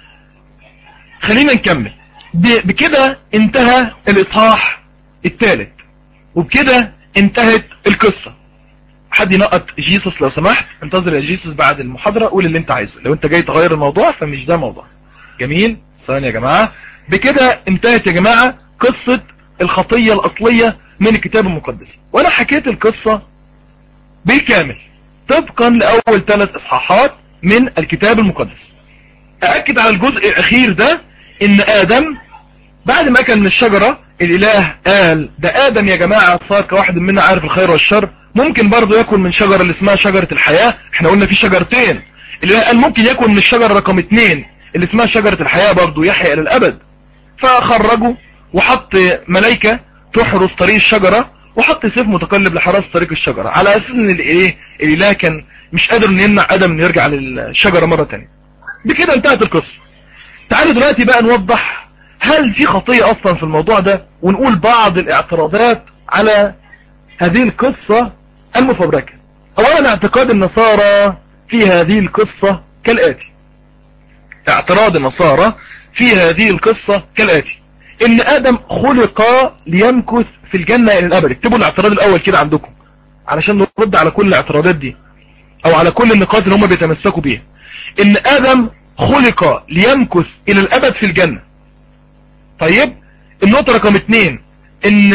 خلينا نكمل بكده انتهى الاصحاح الثالث وبكده انتهت القصة حد ينقط جيسس لو سمحت انتظر يا جيسس بعد المحاضرة قول اللي انت عايزه لو انت جاي تغير الموضوع فمش ده موضوع جميل ثواني يا جماعة بكده انتهت يا جماعة قصة الخطية الأصلية من الكتاب المقدس وانا حكيت القصة بالكامل طبقا لأول ثلاث إصحاحات من الكتاب المقدس أأكد على الجزء الأخير ده إن آدم بعد ما أكل من الشجرة الإله قال ده آدم يا جماعة صار كواحد منا عارف الخير والشر ممكن برضه ياكل من شجرة اللي اسمها شجرة الحياة احنا قلنا في شجرتين الإله قال ممكن ياكل من الشجرة رقم اتنين اللي اسمها شجرة الحياة برضه يحيى إلى الأبد فخرجوا وحط ملايكة تحرس طريق الشجرة وحط سيف متقلب لحراسة طريق الشجرة على أساس ان الايه الإله كان مش قادر ان يمنع آدم انه يرجع للشجرة مرة تانية بكده انتهت القصة تعالوا دلوقتي بقى نوضح هل في خطية اصلا في الموضوع ده ونقول بعض الاعتراضات على هذه القصة المفبركة اولا اعتقاد النصارى في هذه القصة كالآتي اعتراض النصارى في هذه القصة كالآتي ان ادم خلق ليمكث في الجنة الى الابد اكتبوا الاعتراض الاول كده عندكم علشان نرد على كل الاعتراضات دي او على كل النقاط اللي هم بيتمسكوا بيها ان ادم خلق ليمكث الى الابد في الجنة طيب النقطة رقم اتنين ان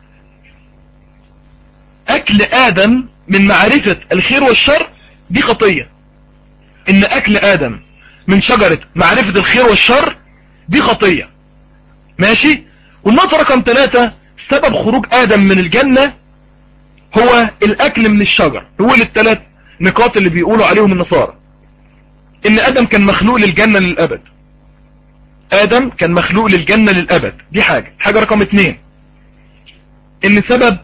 اكل ادم من معرفة الخير والشر دي خطية ان اكل ادم من شجرة معرفة الخير والشر دي خطية ماشي والنقطة رقم ثلاثة سبب خروج ادم من الجنة هو الاكل من الشجر هو الثلاث نقاط اللي بيقولوا عليهم النصارى ان ادم كان مخلوق للجنة للابد ادم كان مخلوق للجنة للابد دي حاجة حاجة رقم اتنين ان سبب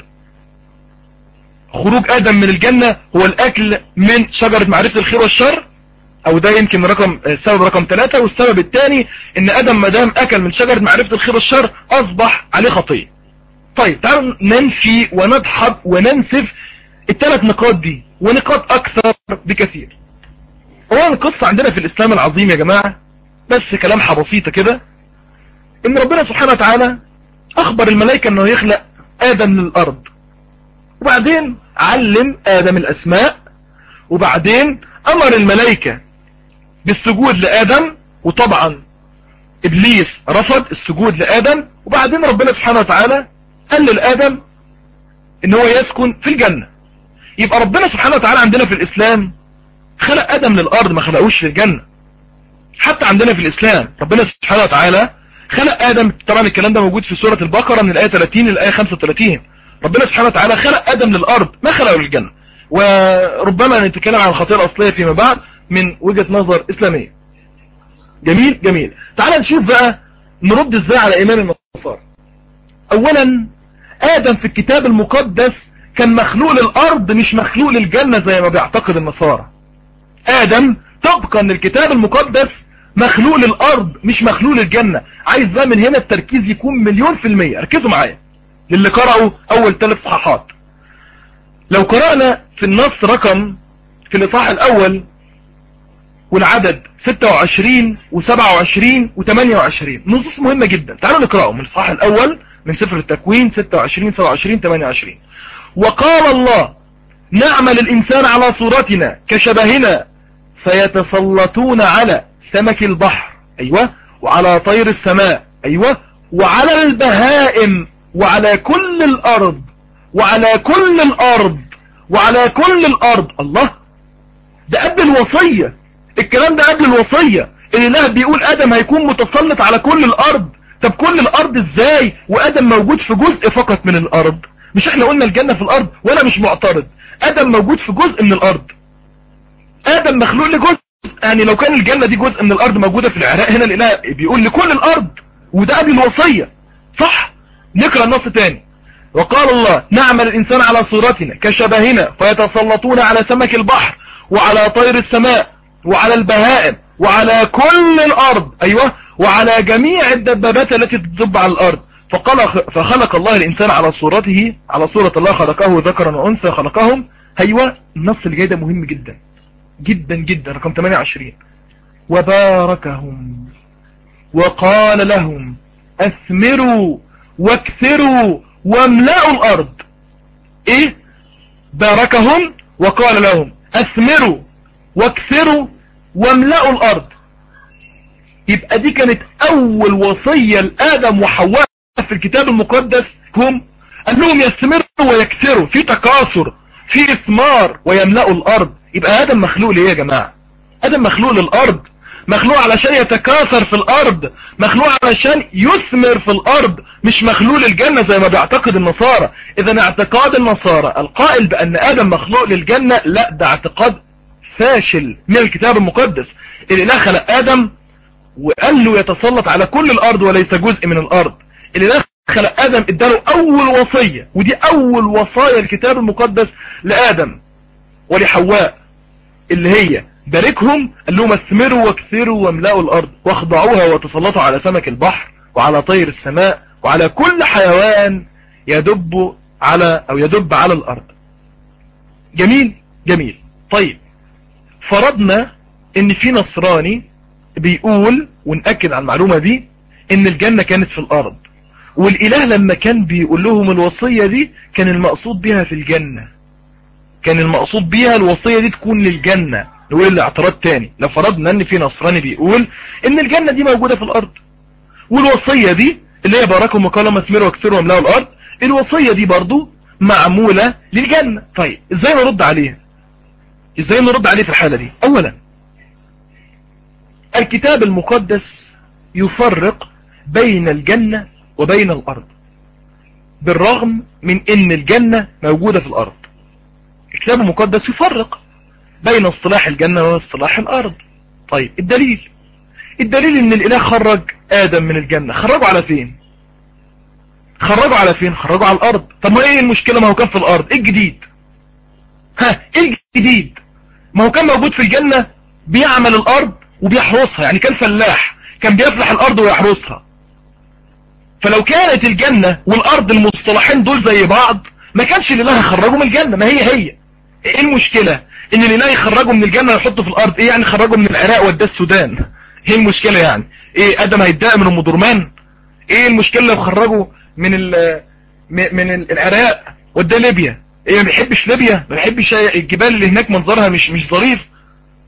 خروج ادم من الجنة هو الاكل من شجرة معرفة الخير والشر او ده يمكن رقم السبب رقم ثلاثة والسبب الثاني ان ادم مدام اكل من شجرة معرفة الخير والشر اصبح عليه خطية طيب تعالوا ننفي وندحض وننسف الثلاث نقاط دي ونقاط اكثر بكثير هو القصة عندنا في الاسلام العظيم يا جماعة بس كلامها بسيطة كده ان ربنا سبحانه وتعالى اخبر الملائكة انه يخلق ادم للارض وبعدين علم ادم الاسماء وبعدين امر الملائكة بالسجود لآدم وطبعا ابليس رفض السجود لآدم وبعدين ربنا سبحانه وتعالى قال لآدم ان هو يسكن في الجنة يبقى ربنا سبحانه وتعالى عندنا في الاسلام خلق ادم للارض ما خلقوش للجنة حتى عندنا في الاسلام ربنا سبحانه وتعالى خلق ادم طبعا الكلام ده موجود في سورة البقرة من الاية 30 للاية 35 ربنا سبحانه وتعالى خلق ادم للارض ما خلقه للجنة وربما نتكلم عن الخطيئة الاصلية فيما بعد من وجهة نظر اسلامية جميل جميل تعال نشوف بقى نرد ازاي على ايمان النصارى اولا ادم في الكتاب المقدس كان مخلوق للارض مش مخلوق للجنة زي ما بيعتقد النصارى ادم طبقا للكتاب المقدس مخلوق للارض مش مخلوق للجنة عايز بقى من هنا التركيز يكون مليون في المية ركزوا معايا للي قرأوا اول ثلاث صحاحات لو قرأنا في النص رقم في الاصحاح الاول والعدد 26 و27 و28 نصوص مهمة جدا تعالوا نقرأهم من الاصحاح الاول من سفر التكوين 26 27 28 وقال الله نعمل الإنسان على صورتنا كشبهنا فيتسلطون على سمك البحر أيوة وعلى طير السماء أيوة وعلى البهائم وعلى كل الأرض وعلى كل الأرض وعلى كل الأرض الله ده قبل الوصية الكلام ده قبل الوصية الإله بيقول آدم هيكون متسلط على كل الأرض طب كل الأرض إزاي وآدم موجود في جزء فقط من الأرض مش احنا قلنا الجنة في الأرض وأنا مش معترض آدم موجود في جزء من الأرض آدم مخلوق لجزء يعني لو كان الجنة دي جزء من الأرض موجودة في العراق هنا الإله بيقول لكل الأرض وده قبل الوصية صح نقرأ النص تاني وقال الله نعمل الإنسان على صورتنا كشبهنا فيتسلطون على سمك البحر وعلى طير السماء وعلى البهائم وعلى كل الأرض أيوة وعلى جميع الدبابات التي تدب على الأرض فخلق, فخلق الله الإنسان على صورته على صورة الله خلقه ذكرا وأنثى خلقهم أيوة النص اللي جاي ده مهم جدا جدا جدا رقم 28 وباركهم وقال لهم أثمروا واكثروا واملأوا الأرض إيه باركهم وقال لهم أثمروا واكثروا واملأوا الأرض يبقى دي كانت أول وصية لآدم وحواء في الكتاب المقدس هم قال لهم يستمروا ويكثروا في تكاثر في إثمار ويملأوا الأرض يبقى آدم مخلوق ليه يا جماعة آدم مخلوق للأرض مخلوق علشان يتكاثر في الأرض مخلوق علشان يثمر في الأرض مش مخلوق للجنة زي ما بيعتقد النصارى إذا اعتقاد النصارى القائل بأن آدم مخلوق للجنة لا ده اعتقاد فاشل من الكتاب المقدس الإله خلق آدم وقال له يتسلط على كل الأرض وليس جزء من الأرض الإله خلق آدم اداله أول وصية ودي أول وصايا الكتاب المقدس لآدم ولحواء اللي هي باركهم قال لهم اثمروا واكثروا واملأوا الأرض واخضعوها وتسلطوا على سمك البحر وعلى طير السماء وعلى كل حيوان يدب على أو يدب على الأرض جميل جميل طيب فرضنا ان في نصراني بيقول ونأكد على المعلومة دي ان الجنة كانت في الارض والاله لما كان بيقول لهم الوصية دي كان المقصود بها في الجنة كان المقصود بيها الوصية دي تكون للجنة نقول الاعتراض تاني لو فرضنا ان في نصراني بيقول ان الجنة دي موجودة في الارض والوصية دي اللي هي باركم وقال مثمروا واكثروا واملأوا الارض الوصية دي برضو معمولة للجنة طيب ازاي نرد عليها ازاي نرد عليه في الحالة دي اولا الكتاب المقدس يفرق بين الجنة وبين الارض بالرغم من ان الجنة موجودة في الارض الكتاب المقدس يفرق بين اصطلاح الجنة واصطلاح الارض طيب الدليل الدليل ان الاله خرج ادم من الجنة خرجوا على فين خرجوا على فين خرجوا على الارض طب ما ايه المشكلة ما هو كان في الارض ايه الجديد ها ايه الجديد ما هو كان موجود في الجنة بيعمل الارض وبيحرسها يعني كان فلاح كان بيفلح الارض ويحرسها فلو كانت الجنة والارض المصطلحين دول زي بعض ما كانش الاله يخرجه من الجنة ما هي هي ايه المشكلة ان الاله يخرجه من الجنة ويحطه في الارض ايه يعني خرجه من العراق وداه السودان ايه المشكلة يعني ايه ادم هيتضايق من ام درمان ايه المشكلة لو خرجه من ال من العراق وداه ليبيا ايه ما بيحبش ليبيا ما بيحبش الجبال اللي هناك منظرها مش مش ظريف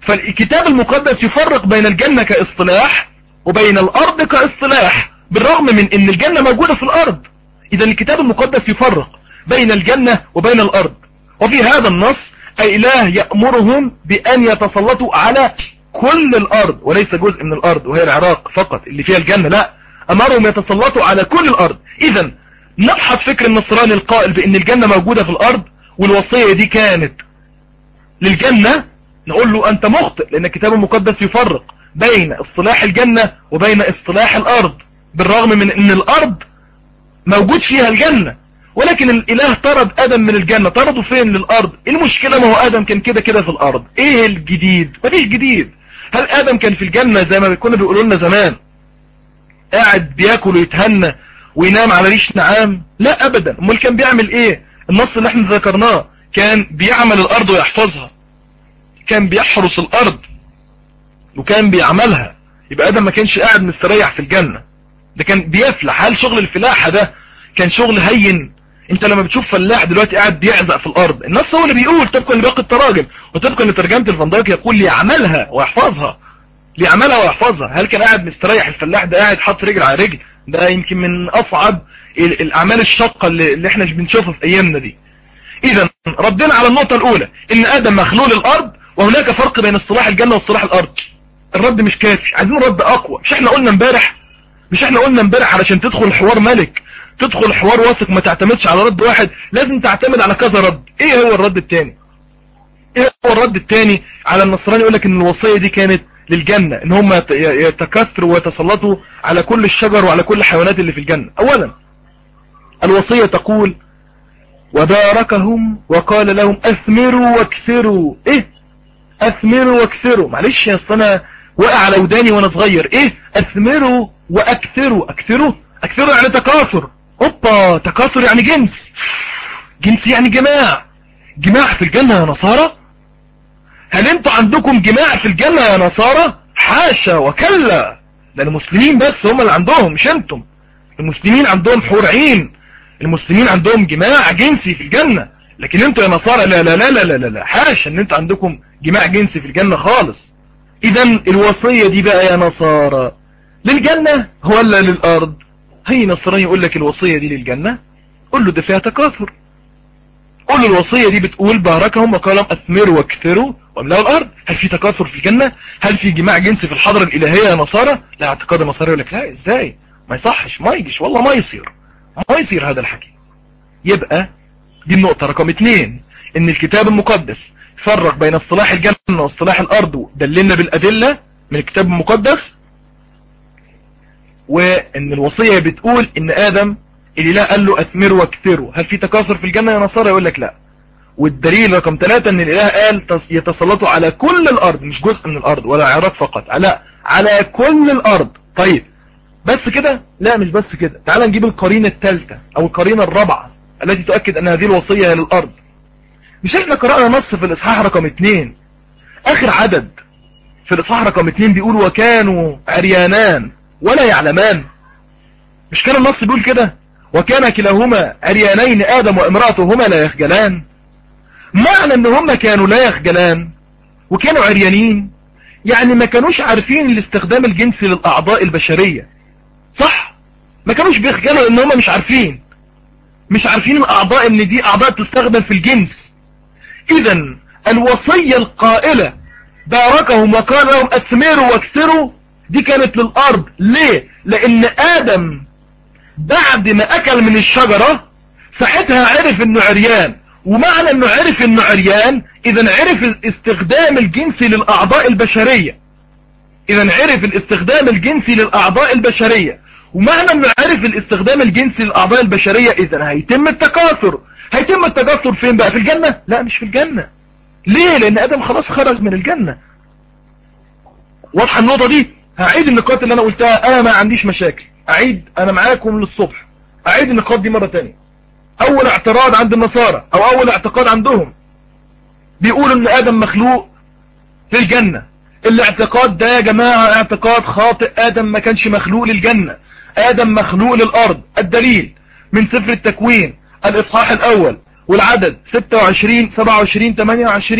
فالكتاب المقدس يفرق بين الجنة كاصطلاح وبين الارض كاصطلاح بالرغم من ان الجنة موجودة في الارض اذا الكتاب المقدس يفرق بين الجنة وبين الارض وفي هذا النص اله يأمرهم بان يتسلطوا على كل الارض وليس جزء من الارض وهي العراق فقط اللي فيها الجنة لا امرهم يتسلطوا على كل الارض اذا نبحث فكر النصراني القائل بان الجنة موجودة في الارض والوصية دي كانت للجنة نقول له انت مخطئ لان الكتاب المقدس يفرق بين اصطلاح الجنة وبين اصطلاح الارض بالرغم من ان الارض موجود فيها الجنة ولكن الاله طرد ادم من الجنة طرده فين للارض المشكلة ما هو ادم كان كده كده في الارض ايه الجديد مفيش جديد هل ادم كان في الجنة زي ما كنا بيقولوا لنا زمان قاعد بياكل ويتهنى وينام على ريش نعام لا ابدا امال كان بيعمل ايه النص اللي احنا ذكرناه كان بيعمل الارض ويحفظها كان بيحرس الارض وكان بيعملها يبقى ادم ما كانش قاعد مستريح في الجنة ده كان بيفلح هل شغل الفلاحة ده كان شغل هين انت لما بتشوف فلاح دلوقتي قاعد بيعزق في الارض النص هو اللي بيقول طبقا لباقي التراجم وطبقا لترجمة الفندق يقول ليعملها ويحفظها ليعملها ويحفظها هل كان قاعد مستريح الفلاح ده قاعد حاطط رجل على رجل ده يمكن من اصعب الاعمال الشاقة اللي, اللي احنا بنشوفها في ايامنا دي اذا ردنا على النقطة الاولى ان ادم مخلول الارض وهناك فرق بين اصطلاح الجنة واصطلاح الارض الرد مش كافي عايزين رد اقوى مش احنا قلنا امبارح مش احنا قلنا امبارح علشان تدخل حوار ملك تدخل حوار واثق ما تعتمدش على رد واحد لازم تعتمد على كذا رد ايه هو الرد التاني ايه هو الرد التاني على النصراني يقول لك ان الوصية دي كانت للجنة ان هم يتكثروا ويتسلطوا على كل الشجر وعلى كل الحيوانات اللي في الجنة اولا الوصية تقول وباركهم وقال لهم اثمروا واكثروا ايه اثمروا واكثروا معلش يا انا وقع على وداني وانا صغير ايه اثمروا واكثروا اكثروا اكثروا يعني تكاثر اوبا تكاثر يعني جنس جنس يعني جماع جماع في الجنة يا نصارى هل انتوا عندكم جماع في الجنة يا نصارى حاشا وكلا ده المسلمين بس هم اللي عندهم مش انتم المسلمين عندهم حور عين المسلمين عندهم جماع جنسي في الجنة لكن انتوا يا نصارى لا لا لا لا لا لا حاشا ان انتوا عندكم جماع جنسي في الجنة خالص اذا الوصية دي بقى يا نصارى للجنة ولا للارض هي نصراني يقول لك الوصية دي للجنة قول له ده فيها تكاثر قول له الوصية دي بتقول باركهم وقالهم اثمروا واكثروا واملأوا الارض هل في تكاثر في الجنة هل في جماع جنسي في الحضرة الالهية يا نصارى لا اعتقاد النصارى يقول لك لا ازاي ما يصحش ما يجيش والله ما يصير ما يصير هذا الحكي يبقى دي النقطة رقم اتنين ان الكتاب المقدس فرق بين اصطلاح الجنة واصطلاح الارض دللنا بالادلة من الكتاب المقدس وان الوصية بتقول ان ادم الاله قال له اثمروا واكثروا هل في تكاثر في الجنة يا نصارى يقول لك لا والدليل رقم ثلاثة ان الاله قال يتسلطوا على كل الارض مش جزء من الارض ولا عراق فقط لا على كل الارض طيب بس كده لا مش بس كده تعال نجيب القرينة الثالثة او القرينة الرابعة التي تؤكد ان هذه الوصية للارض مش احنا قرأنا نص في الاصحاح رقم اتنين اخر عدد في الاصحاح رقم اتنين بيقول وكانوا عريانان ولا يعلمان مش كان النص بيقول كده وكان كلاهما عريانين ادم وامراته هما لا يخجلان معنى ان هما كانوا لا يخجلان وكانوا عريانين يعني ما كانوش عارفين الاستخدام الجنسي للاعضاء البشرية صح ما كانوش بيخجلوا ان هما مش عارفين مش عارفين الاعضاء ان دي اعضاء تستخدم في الجنس اذا الوصية القائلة باركهم وقال لهم اثمروا واكسروا دي كانت للارض ليه لان ادم بعد ما اكل من الشجرة ساعتها عرف انه عريان ومعنى انه عرف انه عريان اذا عرف الاستخدام الجنسي للاعضاء البشرية اذا عرف الاستخدام الجنسي للاعضاء البشرية ومعنى انه عرف الاستخدام الجنسي للاعضاء البشرية اذا هيتم التكاثر هيتم التكاثر فين بقى في الجنة لا مش في الجنة ليه لان ادم خلاص خرج من الجنة واضحة النقطة دي هعيد النقاط اللي انا قلتها انا ما عنديش مشاكل اعيد انا معاكم للصبح اعيد النقاط دي مرة تانية اول اعتراض عند النصارى او اول اعتقاد عندهم بيقولوا ان ادم مخلوق في الجنة الاعتقاد ده يا جماعة اعتقاد خاطئ ادم ما كانش مخلوق للجنة ادم مخلوق للارض الدليل من سفر التكوين الاصحاح الاول والعدد 26 27 28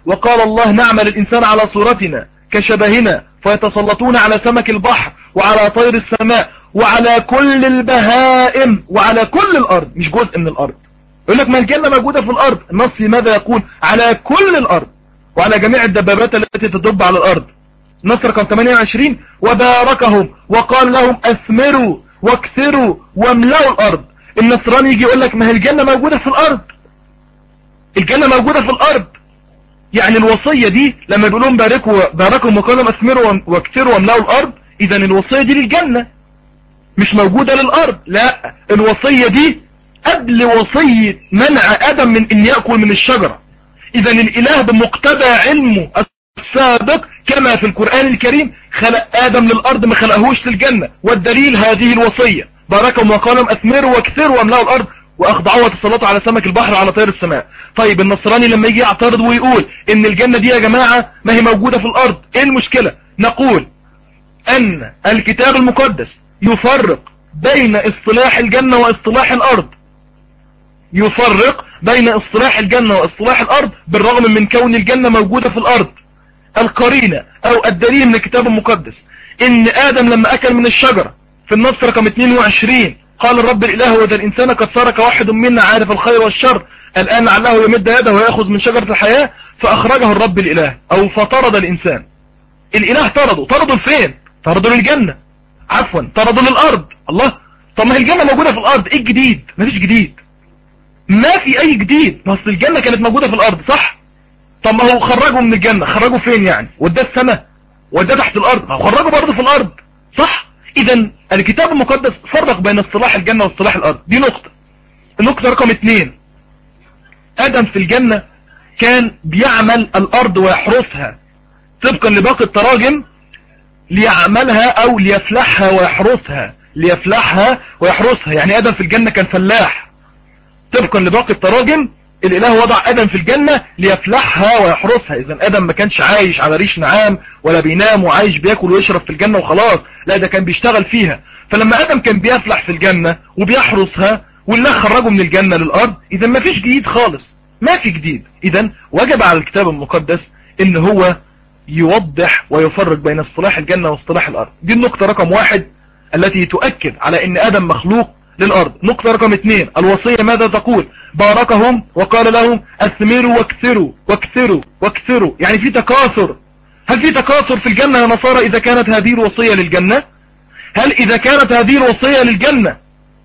وقال الله نعمل الإنسان على صورتنا كشبهنا فيتسلطون على سمك البحر وعلى طير السماء وعلى كل البهائم وعلى كل الأرض مش جزء من الأرض يقول لك ما الجنة موجودة في الأرض النص ماذا يقول على كل الأرض وعلى جميع الدبابات التي تدب على الأرض نص رقم 28 وباركهم وقال لهم أثمروا واكثروا واملأوا الأرض النصراني يجي يقول لك ما هي الجنة موجودة في الأرض الجنة موجودة في الأرض يعني الوصية دي لما بيقول لهم باركوا باركهم وقال لهم أثمروا واكثروا واملأوا الأرض إذا الوصية دي للجنة مش موجودة للأرض لا الوصية دي قبل وصية منع آدم من أن يأكل من الشجرة إذا الإله بمقتضى علمه السابق كما في القرآن الكريم خلق آدم للأرض ما خلقهوش للجنة والدليل هذه الوصية باركهم وقالهم أثمروا واكثروا واملأوا الأرض وأخضعوا وتسلطوا على سمك البحر وعلى طير السماء طيب النصراني لما يجي يعترض ويقول إن الجنة دي يا جماعة ما هي موجودة في الأرض إيه المشكلة نقول أن الكتاب المقدس يفرق بين اصطلاح الجنة واصطلاح الأرض يفرق بين اصطلاح الجنة واصطلاح الأرض بالرغم من كون الجنة موجودة في الأرض القرينة أو الدليل من الكتاب المقدس إن آدم لما أكل من الشجرة في النص رقم 22 قال الرب الإله وذا الإنسان قد صار كواحد منا عارف الخير والشر الآن لعله يمد يده ويأخذ من شجرة الحياة فأخرجه الرب الإله أو فطرد الإنسان الإله طرده طرده لفين طرده للجنة عفوا طرده للأرض الله طب ما هي الجنة موجودة في الأرض إيه الجديد مفيش جديد ما في أي جديد ما أصل الجنة كانت موجودة في الأرض صح طب ما هو خرجه من الجنة خرجه فين يعني وداه السماء وداه تحت الأرض ما هو خرجه برضه في الأرض صح إذا الكتاب المقدس فرق بين اصطلاح الجنة واصطلاح الأرض دي نقطة النقطة رقم اثنين آدم في الجنة كان بيعمل الأرض ويحرسها طبقا لباقي التراجم ليعملها أو ليفلحها ويحرسها ليفلحها ويحرسها يعني آدم في الجنة كان فلاح طبقا لباقي التراجم الإله وضع آدم في الجنة ليفلحها ويحرسها إذا آدم ما كانش عايش على ريش نعام ولا بينام وعايش بياكل ويشرب في الجنة وخلاص لا ده كان بيشتغل فيها فلما آدم كان بيفلح في الجنة وبيحرسها والله خرجه من الجنة للأرض إذا ما فيش جديد خالص ما في جديد إذا وجب على الكتاب المقدس إن هو يوضح ويفرق بين اصطلاح الجنة واصطلاح الأرض دي النقطة رقم واحد التي تؤكد على إن آدم مخلوق للأرض نقطة رقم اثنين الوصية ماذا تقول باركهم وقال لهم اثمروا واكثروا واكثروا واكثروا يعني في تكاثر هل في تكاثر في الجنة يا نصارى إذا كانت هذه الوصية للجنة هل إذا كانت هذه الوصية للجنة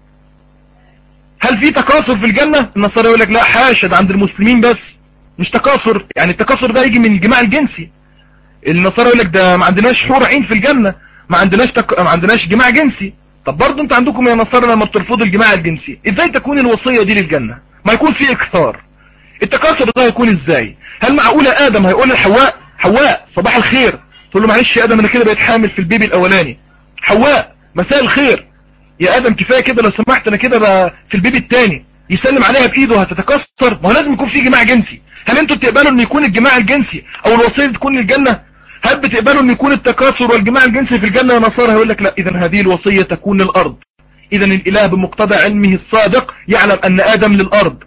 هل في تكاثر في الجنة النصارى يقول لك لا حاشد عند المسلمين بس مش تكاثر يعني التكاثر ده يجي من الجماع الجنسي النصارى يقول لك ده ما عندناش حور عين في الجنة ما عندناش تك... ما عندناش جماع جنسي طب برضه انت عندكم يا نصارى لما بترفضوا الجماع الجنسي ازاي تكون الوصية دي للجنة ما يكون في اكثار التكاثر ده هيكون ازاي هل معقولة ادم هيقول لحواء حواء صباح الخير تقول له معلش يا ادم انا كده بقيت حامل في البيبي الاولاني حواء مساء الخير يا ادم كفايه كده لو سمحت انا كده بقى في البيبي الثاني يسلم عليها بايده هتتكسر ما هو لازم يكون في جماع جنسي هل انتوا بتقبلوا ان يكون الجماع الجنسي او الوصيه دي تكون للجنه هل بتقبلوا ان يكون التكاثر والجماع الجنسي في الجنه يا نصارى هيقول لك لا اذا هذه الوصيه تكون للارض اذا الاله بمقتضى علمه الصادق يعلم ان ادم للارض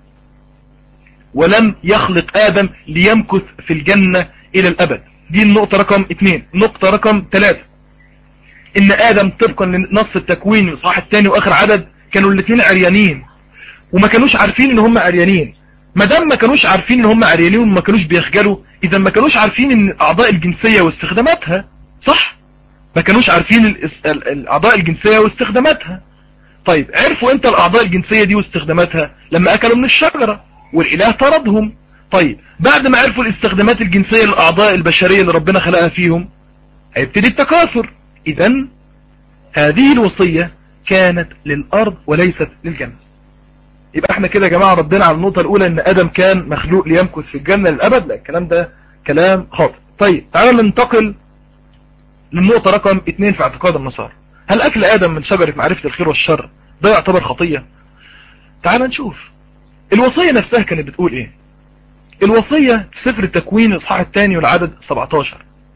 ولم يخلق ادم ليمكث في الجنه الى الابد دي النقطه رقم اثنين نقطه رقم ثلاثة ان ادم طبقا لنص التكوين الاصحاح الثاني واخر عدد كانوا الاثنين عريانين وما كانوش عارفين ان هم عريانين ما دام ما كانوش عارفين ان هم عريانين وما كانوش بيخجلوا اذا ما كانوش عارفين ان الاعضاء الجنسية واستخداماتها صح ما كانوش عارفين الاعضاء الجنسية واستخداماتها طيب عرفوا انت الاعضاء الجنسية دي واستخداماتها لما اكلوا من الشجرة والاله طردهم طيب بعد ما عرفوا الاستخدامات الجنسية للاعضاء البشرية اللي ربنا خلقها فيهم هيبتدي التكاثر اذا هذه الوصية كانت للارض وليست للجنة يبقى احنا كده يا جماعة ردنا على النقطة الاولى ان ادم كان مخلوق ليمكث في الجنة للابد لا الكلام ده كلام خاطئ طيب تعالوا ننتقل للنقطة رقم اتنين في اعتقاد النصارى هل اكل ادم من شجرة معرفة الخير والشر ده يعتبر خطية تعال نشوف الوصية نفسها كانت بتقول ايه الوصية في سفر التكوين الاصحاح الثاني والعدد 17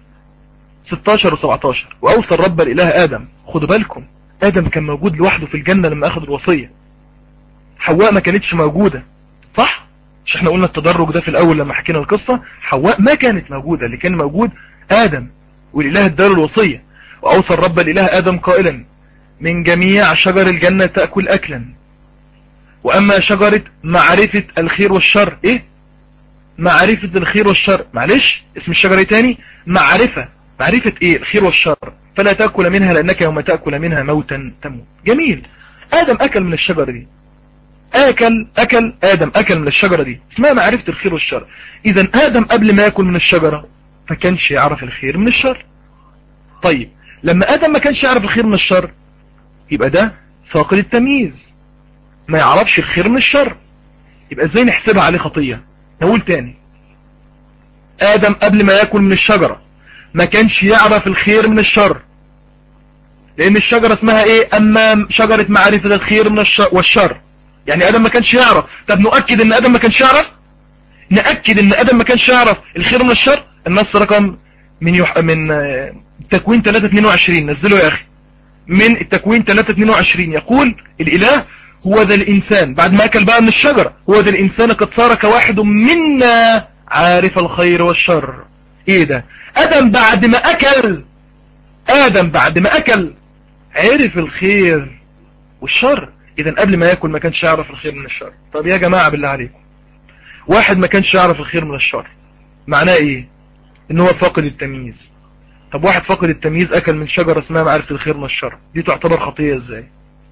16 و17 واوصى الرب الاله ادم خدوا بالكم ادم كان موجود لوحده في الجنة لما اخذ الوصية حواء ما كانتش موجودة صح مش احنا قلنا التدرج ده في الاول لما حكينا القصة حواء ما كانت موجودة اللي كان موجود ادم والاله اداله الوصية واوصى الرب الاله ادم قائلا من جميع شجر الجنة تأكل اكلا واما شجرة معرفة الخير والشر ايه معرفة الخير والشر معلش اسم الشجرة تاني معرفة معرفة ايه الخير والشر فلا تأكل منها لأنك يوم تأكل منها موتا تموت جميل آدم أكل من الشجرة دي أكل أكل آدم أكل من الشجرة دي اسمها معرفة الخير والشر إذا آدم قبل ما يأكل من الشجرة ما كانش يعرف الخير من الشر طيب لما آدم ما كانش يعرف الخير من الشر يبقى ده فاقد التمييز ما يعرفش الخير من الشر يبقى ازاي نحسبها عليه خطية نقول تاني آدم قبل ما يأكل من الشجرة ما كانش يعرف الخير من الشر لأن الشجرة اسمها ايه أما شجرة معرفة الخير من الشر والشر يعني آدم ما كانش يعرف طب نؤكد ان آدم ما كانش يعرف نأكد ان آدم ما كانش يعرف الخير من الشر النص رقم من يح... من تكوين 322 نزله يا أخي من التكوين 322 يقول الإله هو ذا الإنسان بعد ما أكل بقى من الشجرة هو ذا الإنسان قد صار كواحد منا عارف الخير والشر ايه ده ادم بعد ما اكل ادم بعد ما اكل عرف الخير والشر اذا قبل ما ياكل ما كانش يعرف الخير من الشر طب يا جماعة بالله عليكم واحد ما كانش يعرف الخير من الشر معناه ايه ان هو فاقد التمييز طب واحد فاقد التمييز اكل من شجرة اسمها معرفة الخير من الشر دي تعتبر خطية ازاي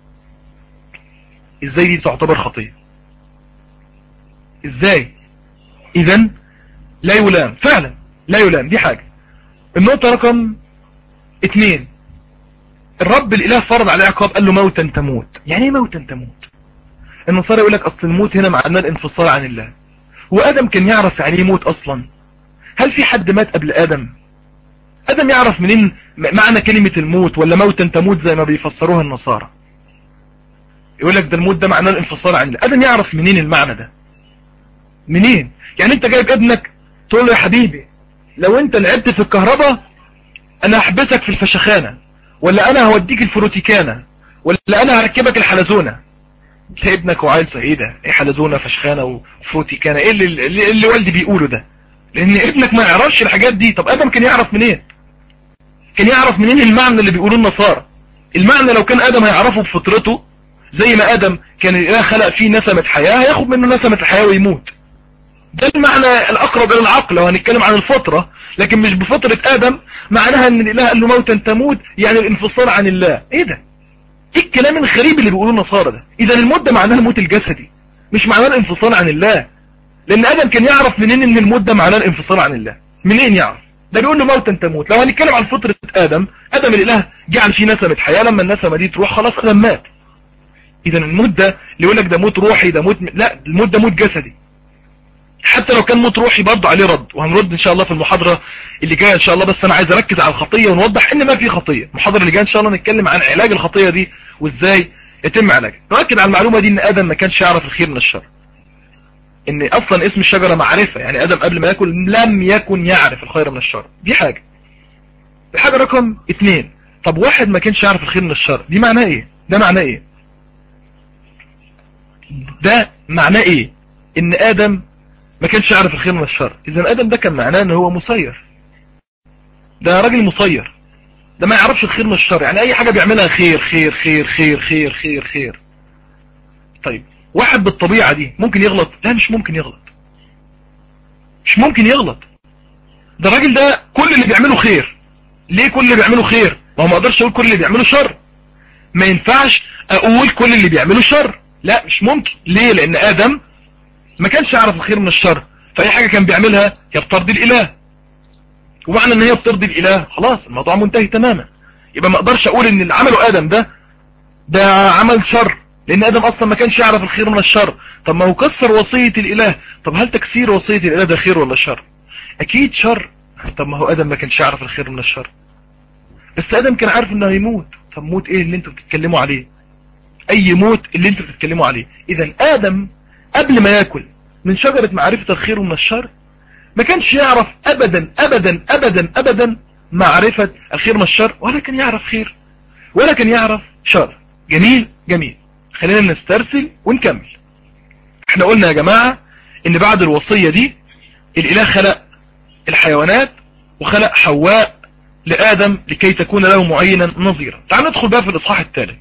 ازاي دي تعتبر خطية ازاي اذا لا يلام فعلا لا يلام دي حاجة النقطة رقم اتنين الرب الاله فرض عليه عقاب قال له موتا تموت يعني ايه موتا تموت النصارى يقول لك اصل الموت هنا معناه الانفصال عن الله وادم كان يعرف يعني ايه موت اصلا هل في حد مات قبل ادم ادم يعرف منين معنى كلمة الموت ولا موتا تموت زي ما بيفسروها النصارى يقول لك ده الموت ده معناه الانفصال عن الله ادم يعرف منين المعنى ده منين يعني انت جايب ابنك تقول له يا حبيبي لو انت لعبت في الكهرباء انا هحبسك في الفشخانة ولا انا هوديك الفروتيكانة ولا انا هركبك الحلزونة تلاقي ابنك وعيل سعيدة ايه حلزونة فشخانة وفروتيكانة ايه اللي, اللي, اللي والدي بيقوله ده لان ابنك ما يعرفش الحاجات دي طب ادم كان يعرف منين كان يعرف منين المعنى اللي بيقولوه النصارى المعنى لو كان ادم هيعرفه بفطرته زي ما ادم كان الاله خلق فيه نسمة حياة هياخد منه نسمة الحياة ويموت ده المعنى الأقرب إلى العقل لو هنتكلم عن الفطرة لكن مش بفطرة آدم معناها أن الإله قال له موتا تموت يعني الانفصال عن الله إيه ده إيه الكلام الغريب اللي بيقولوه النصارى ده إذا الموت ده معناه الموت الجسدي مش معناه الانفصال عن الله لأن آدم كان يعرف منين أن الموت ده معناه الانفصال عن الله منين يعرف ده بيقول له موتا تموت لو هنتكلم عن فطرة آدم آدم الإله جعل فيه نسمة حياة لما النسمة دي تروح خلاص آدم مات إذا الموت ده اللي يقول لك ده موت روحي ده موت م... لا الموت ده موت جسدي حتى لو كان موت روحي برضه عليه رد وهنرد ان شاء الله في المحاضرة اللي جايه ان شاء الله بس انا عايز اركز على الخطية ونوضح ان ما في خطية المحاضرة اللي جايه ان شاء الله نتكلم عن علاج الخطية دي وازاي يتم علاجها نؤكد على المعلومة دي ان ادم ما كانش يعرف الخير من الشر ان اصلا اسم الشجرة معرفة يعني ادم قبل ما ياكل لم يكن يعرف الخير من الشر دي حاجة الحاجة رقم اتنين طب واحد ما كانش يعرف الخير من الشر دي معناه ايه ده معناه ايه ده معناه ايه ان ادم ما كانش يعرف الخير من الشر اذا ادم ده كان معناه ان هو مسير ده راجل مسير ده ما يعرفش الخير من الشر يعني اي حاجة بيعملها خير خير خير خير خير خير خير طيب واحد بالطبيعة دي ممكن يغلط لا مش ممكن يغلط مش ممكن يغلط ده الراجل ده كل اللي بيعمله خير ليه كل اللي بيعمله خير ما هو ما اقدرش اقول كل اللي بيعمله شر ما ينفعش اقول كل اللي بيعمله شر لا مش ممكن ليه لان ادم ما كانش يعرف الخير من الشر فاي حاجة كان بيعملها هي بترضي الاله ومعنى ان هي بترضي الاله خلاص الموضوع منتهي تماما يبقى ما اقدرش اقول ان اللي عمله ادم ده ده عمل شر لان ادم اصلا ما كانش يعرف الخير من الشر طب ما هو كسر وصية الاله طب هل تكسير وصية الاله ده خير ولا شر اكيد شر طب ما هو ادم ما كانش يعرف الخير من الشر بس ادم كان عارف انه هيموت طب موت ايه اللي انتوا بتتكلموا عليه اي موت اللي انتوا بتتكلموا عليه اذا ادم قبل ما ياكل من شجرة معرفة الخير ومن الشر ما كانش يعرف ابدا ابدا ابدا ابدا معرفة الخير من الشر ولا كان يعرف خير ولا كان يعرف شر جميل جميل خلينا نسترسل ونكمل احنا قلنا يا جماعة ان بعد الوصية دي الاله خلق الحيوانات وخلق حواء لآدم لكي تكون له معينا نظيرا تعال ندخل بقى في الاصحاح الثالث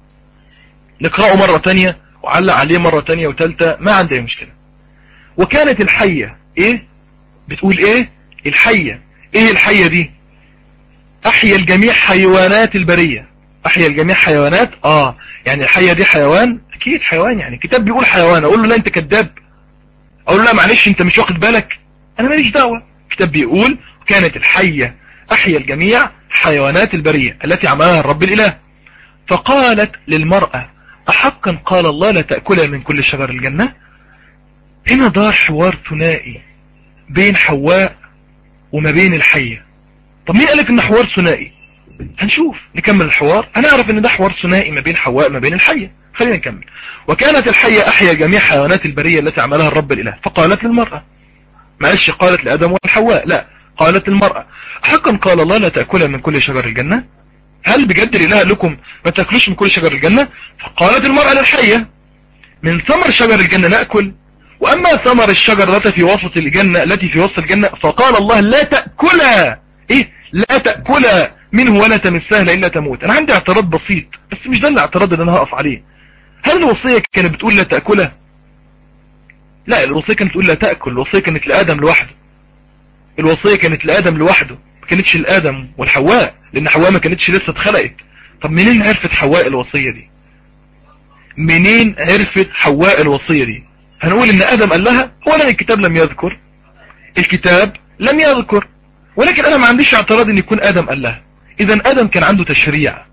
نقرأه مرة تانية وعلق عليه مرة تانية وتالتة ما عندي مشكلة وكانت الحية ايه بتقول ايه الحية ايه الحية دي احيا الجميع حيوانات البرية احيا الجميع حيوانات اه يعني الحية دي حيوان اكيد حيوان يعني كتاب بيقول حيوان اقول له لا انت كذاب اقول له لا معلش انت مش واخد بالك انا ماليش دعوة كتاب بيقول كانت الحية احيا الجميع حيوانات البرية التي عملها الرب الاله فقالت للمرأة احقا قال الله لا تأكلها من كل شجر الجنة هنا دار حوار ثنائي بين حواء وما بين الحية طب مين قالك ان حوار ثنائي هنشوف نكمل الحوار هنعرف ان ده حوار ثنائي ما بين حواء ما بين الحية خلينا نكمل وكانت الحية احيا جميع حيوانات البرية التي عملها الرب الاله فقالت للمرأة معلش قالت لادم والحواء لا قالت المرأة حقا قال الله لا تأكلها من كل شجر الجنة هل بجد الاله لكم ما تأكلوش من كل شجر الجنة فقالت المرأة للحية من ثمر شجر الجنة نأكل وأما ثمر الشجر التي في وسط الجنة التي في وسط الجنة فقال الله لا تأكلها إيه لا تأكلها منه ولا تمسها إلا تموت أنا عندي اعتراض بسيط بس مش ده الاعتراض اللي أنا هقف عليه هل الوصية كانت بتقول لا تأكلها لا الوصية كانت بتقول لا تأكل الوصية كانت لآدم لوحده الوصية كانت لآدم لوحده ما كانتش لآدم والحواء لأن حواء ما كانتش لسه اتخلقت طب منين عرفت حواء الوصية دي منين عرفت حواء الوصية دي هنقول ان ادم قال لها اولا الكتاب لم يذكر الكتاب لم يذكر ولكن انا ما عنديش اعتراض ان يكون ادم قال لها اذا ادم كان عنده تشريع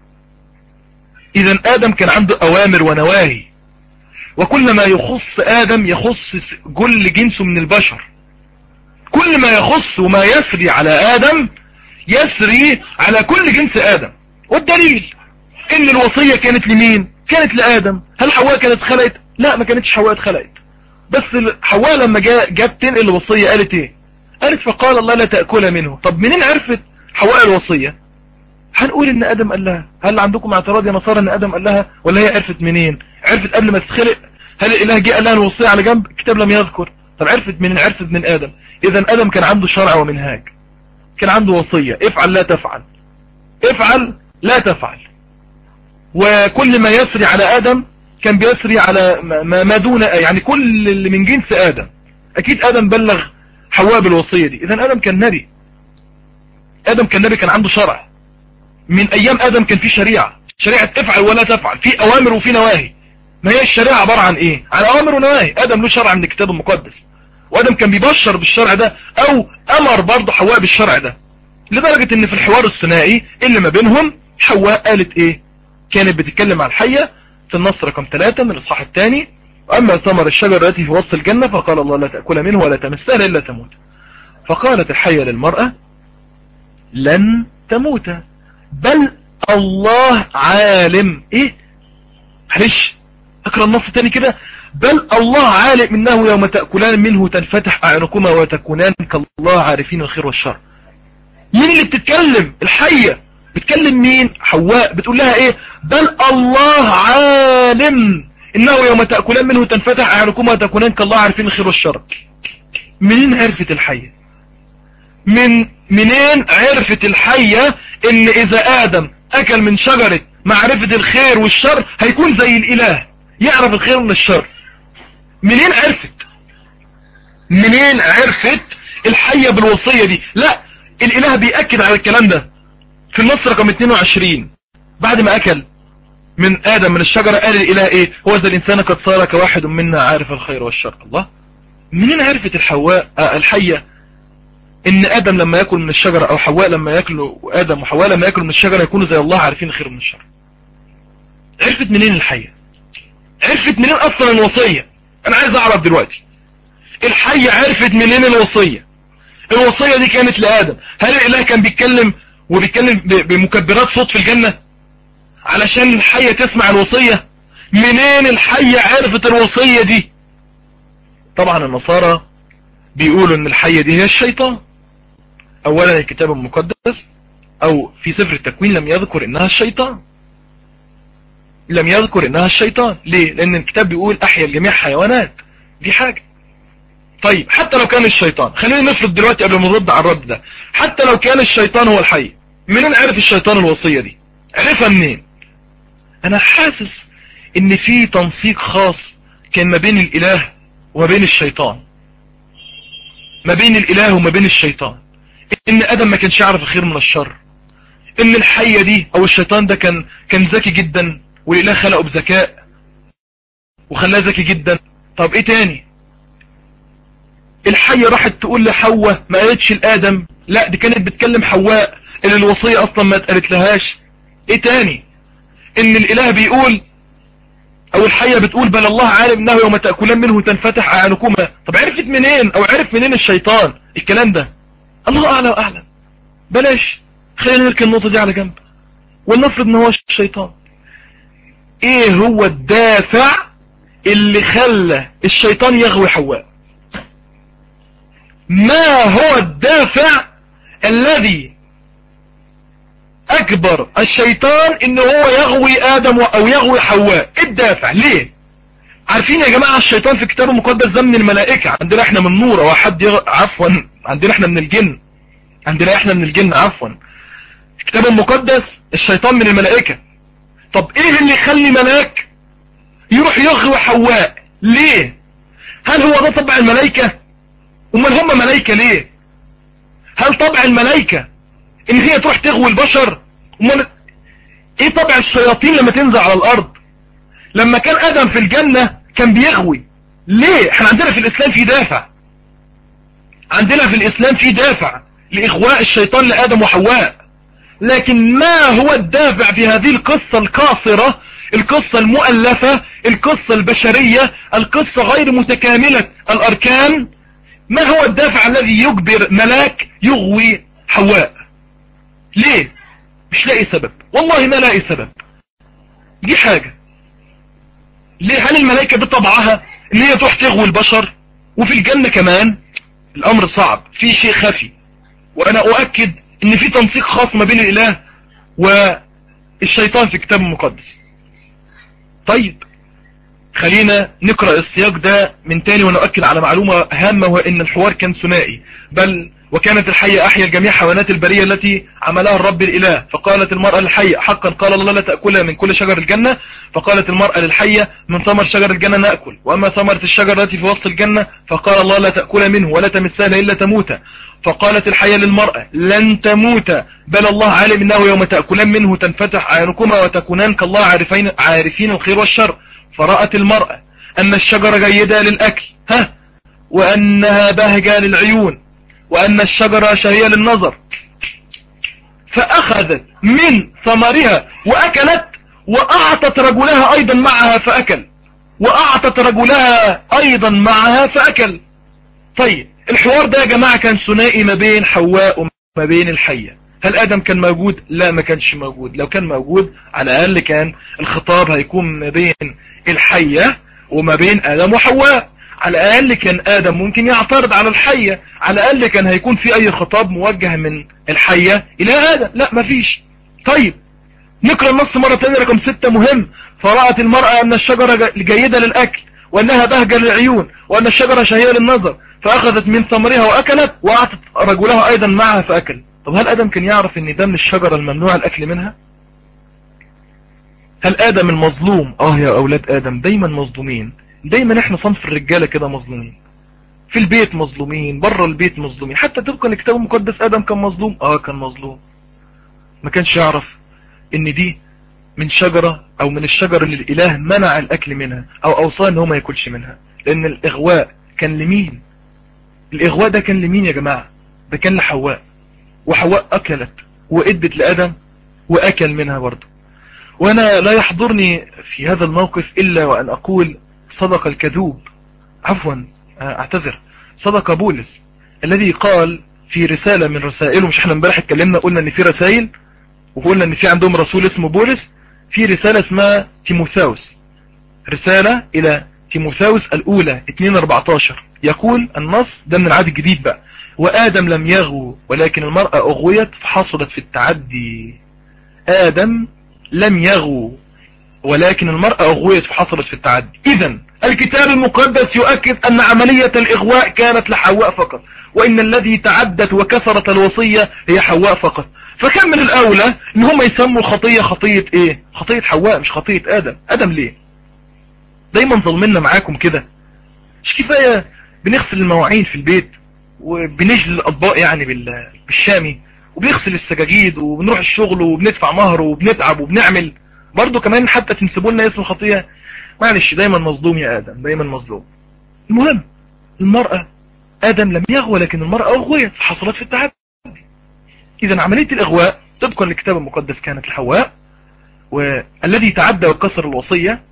اذا ادم كان عنده اوامر ونواهي وكل ما يخص ادم يخص كل جنسه من البشر كل ما يخص وما يسري على ادم يسري على كل جنس ادم والدليل ان الوصية كانت لمين كانت لادم هل حواء كانت خلقت لا ما كانتش حواء اتخلقت بس حواء لما جت تنقل الوصية قالت ايه قالت فقال الله لا تأكلها منه طب منين عرفت حواء الوصية هنقول ان ادم قال لها هل عندكم اعتراض يا نصارى ان ادم قال لها ولا هي عرفت منين عرفت قبل ما تتخلق هل الاله جه قال لها الوصية على جنب الكتاب لم يذكر طب عرفت منين عرفت من ادم اذا ادم كان عنده شرع ومنهاج كان عنده وصية افعل لا تفعل افعل لا تفعل وكل ما يسري على ادم كان بيسري على ما دون يعني كل اللي من جنس آدم أكيد آدم بلغ حواء بالوصية دي إذا آدم كان نبي آدم كان نبي كان عنده شرع من أيام آدم كان في شريعة شريعة تفعل ولا تفعل في أوامر وفي نواهي ما هي الشريعة عبارة عن إيه عن أوامر ونواهي آدم له شرع من الكتاب المقدس وآدم كان بيبشر بالشرع ده أو أمر برضه حواء بالشرع ده لدرجة إن في الحوار الثنائي اللي ما بينهم حواء قالت إيه كانت بتتكلم عن الحية في النص رقم 3 من الإصحاح الثاني وأما ثمر الشجر التي في وسط الجنة فقال الله لا تأكل منه ولا تمسها إلا تموت فقالت الحية للمرأة لن تموت بل الله عالم إيه معلش أقرأ النص تاني كده بل الله عالم إنه يوم تأكلان منه تنفتح أعينكما وتكونان كالله عارفين الخير والشر مين اللي بتتكلم الحية بتكلم مين حواء بتقول لها ايه بل الله عالم انه يوم تأكلان منه تنفتح اعينكما وتكونان كالله عارفين الخير والشر منين عرفت الحية من منين عرفت الحية ان اذا ادم اكل من شجرة معرفة الخير والشر هيكون زي الاله يعرف الخير من الشر منين عرفت منين عرفت الحية بالوصية دي لا الاله بيأكد على الكلام ده في النص رقم 22 بعد ما اكل من ادم من الشجرة قال الاله ايه هو ذا الانسان قد صار كواحد منا عارف الخير والشر الله منين عرفت الحواء آه الحية ان ادم لما ياكل من الشجرة او حواء لما ياكلوا ادم وحواء لما ياكلوا من الشجرة يكونوا زي الله عارفين الخير من الشر عرفت منين الحية عرفت منين اصلا الوصية انا عايز اعرف دلوقتي الحية عرفت منين الوصية الوصية دي كانت لآدم هل الإله كان بيتكلم وبيتكلم بمكبرات صوت في الجنة علشان الحية تسمع الوصية منين الحية عرفت الوصية دي طبعا النصارى بيقولوا ان الحية دي هي الشيطان اولا الكتاب المقدس او في سفر التكوين لم يذكر انها الشيطان لم يذكر انها الشيطان ليه لان الكتاب بيقول احيا الجميع حيوانات دي حاجة طيب حتى لو كان الشيطان خلينا نفرض دلوقتي قبل ما نرد على الرد ده حتى لو كان الشيطان هو الحي منين عرف الشيطان الوصية دي عرفها منين انا حاسس ان في تنسيق خاص كان ما بين الاله وما بين الشيطان ما بين الاله وما بين الشيطان ان ادم ما كانش يعرف الخير من الشر ان الحية دي او الشيطان ده كان كان ذكي جدا والاله خلقه بذكاء وخلاه ذكي جدا طب ايه تاني الحية راحت تقول لحواء ما قالتش لآدم لا دي كانت بتكلم حواء اللي الوصية اصلا ما اتقالت لهاش ايه تاني ان الاله بيقول او الحية بتقول بل الله عالم انه يوم تأكلان منه تنفتح اعانكما طب عرفت منين او عرف منين الشيطان الكلام ده الله اعلى واعلم بلاش خلينا نركن النقطة دي على جنب ولنفرض ان هو الشيطان ايه هو الدافع اللي خلى الشيطان يغوي حواء ما هو الدافع الذي اكبر الشيطان ان هو يغوي ادم او يغوي حواء الدافع ليه عارفين يا جماعة الشيطان في الكتاب المقدس ده من الملائكة عندنا احنا من نور او حد يغ... عفوا عندنا احنا من الجن عندنا احنا من الجن عفوا الكتاب المقدس الشيطان من الملائكة طب ايه اللي يخلي ملاك يروح يغوي حواء ليه هل هو ده طبع الملائكة امال هم ملائكة ليه هل طبع الملائكة ان هي تروح تغوي البشر امال ايه طبع الشياطين لما تنزل على الارض لما كان ادم في الجنة كان بيغوي ليه احنا عندنا في الاسلام في دافع عندنا في الاسلام في دافع لاغواء الشيطان لادم وحواء لكن ما هو الدافع في هذه القصة القاصرة القصة المؤلفة القصة البشرية القصة غير متكاملة الاركان ما هو الدافع الذي يجبر ملاك يغوي حواء ليه مش لاقي سبب والله ما لاقي سبب دي حاجة ليه هل الملائكة بطبعها ان هي تروح تغوي البشر وفي الجنة كمان الامر صعب في شيء خفي وانا اؤكد ان في تنسيق خاص ما بين الاله والشيطان في الكتاب المقدس طيب خلينا نقرأ السياق ده من تاني ونؤكد على معلومة هامة وهو ان الحوار كان ثنائي بل وكانت الحية احيا جميع حيوانات البرية التي عملها الرب الاله فقالت المرأة للحية حقا قال الله لا تأكلها من كل شجر الجنة فقالت المرأة للحية من ثمر شجر الجنة نأكل واما ثمرة الشجر التي في وسط الجنة فقال الله لا تأكلها منه ولا تمسها الا تموت فقالت الحية للمرأة لن تموت بل الله عالم انه يوم تأكلان منه تنفتح اعينكما وتكونان كالله عارفين, عارفين الخير والشر فرأت المرأة ان الشجرة جيدة للأكل ها وانها بهجة للعيون وان الشجرة شهية للنظر فاخذت من ثمرها واكلت واعطت رجلها ايضا معها فاكل واعطت رجلها ايضا معها فاكل طيب الحوار ده يا جماعة كان ثنائي ما بين حواء وما بين الحية هل ادم كان موجود لا ما كانش موجود لو كان موجود على الاقل كان الخطاب هيكون ما بين الحية وما بين ادم وحواء على الاقل كان ادم ممكن يعترض على الحية على الاقل كان هيكون في اي خطاب موجه من الحية الى ادم لا مفيش طيب نقرأ النص مرة تانية رقم ستة مهم فرأت المرأة ان الشجرة جيدة للاكل وانها بهجة للعيون وان الشجرة شهية للنظر فاخذت من ثمرها واكلت واعطت رجلها ايضا معها فاكل طب هل ادم كان يعرف ان ده من الشجرة الممنوع الاكل منها هل ادم المظلوم اه يا اولاد ادم دايما مظلومين دايما احنا صنف الرجالة كده مظلومين في البيت مظلومين بره البيت مظلومين حتى تبقى الكتاب المقدس ادم كان مظلوم اه كان مظلوم ما كانش يعرف ان دي من شجرة او من الشجر اللي الاله منع الاكل منها او اوصاه ان هو ما ياكلش منها لان الاغواء كان لمين الاغواء ده كان لمين يا جماعة ده كان لحواء وحواء اكلت وادت لادم واكل منها برضه وانا لا يحضرني في هذا الموقف الا وان اقول صدق الكذوب عفوا اعتذر صدق بولس الذي قال في رسالة من رسائله مش احنا امبارح اتكلمنا قلنا ان في رسائل وقلنا ان في عندهم رسول اسمه بولس في رسالة اسمها تيموثاوس رسالة الى تيموثاوس الاولى 2-14 يقول النص ده من العهد الجديد بقى وادم لم يغو ولكن المرأة اغويت فحصلت في التعدي ادم لم يغو ولكن المرأة اغويت فحصلت في التعدي اذا الكتاب المقدس يؤكد أن عملية الإغواء كانت لحواء فقط وإن الذي تعدت وكسرت الوصية هي حواء فقط فكان من الأولى إن هم يسموا الخطية خطية إيه خطية حواء مش خطية آدم آدم ليه دايما ظلمنا معاكم كده مش كفاية بنغسل المواعين في البيت وبنجل الأطباق يعني بالشامي وبنغسل السجاجيد وبنروح الشغل وبندفع مهر وبنتعب وبنعمل برضو كمان حتى تنسبوا لنا اسم الخطية معلش دايما مظلوم يا آدم دايما مظلوم المهم المرأة آدم لم يغوى لكن المرأة أغويت حصلت في التعدي إذا عملية الإغواء طبقا للكتاب المقدس كانت لحواء والذي تعدى وكسر الوصية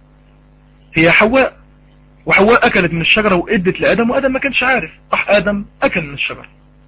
هي حواء وحواء أكلت من الشجرة وإدت لآدم وآدم ما كانش عارف راح آدم أكل من الشجرة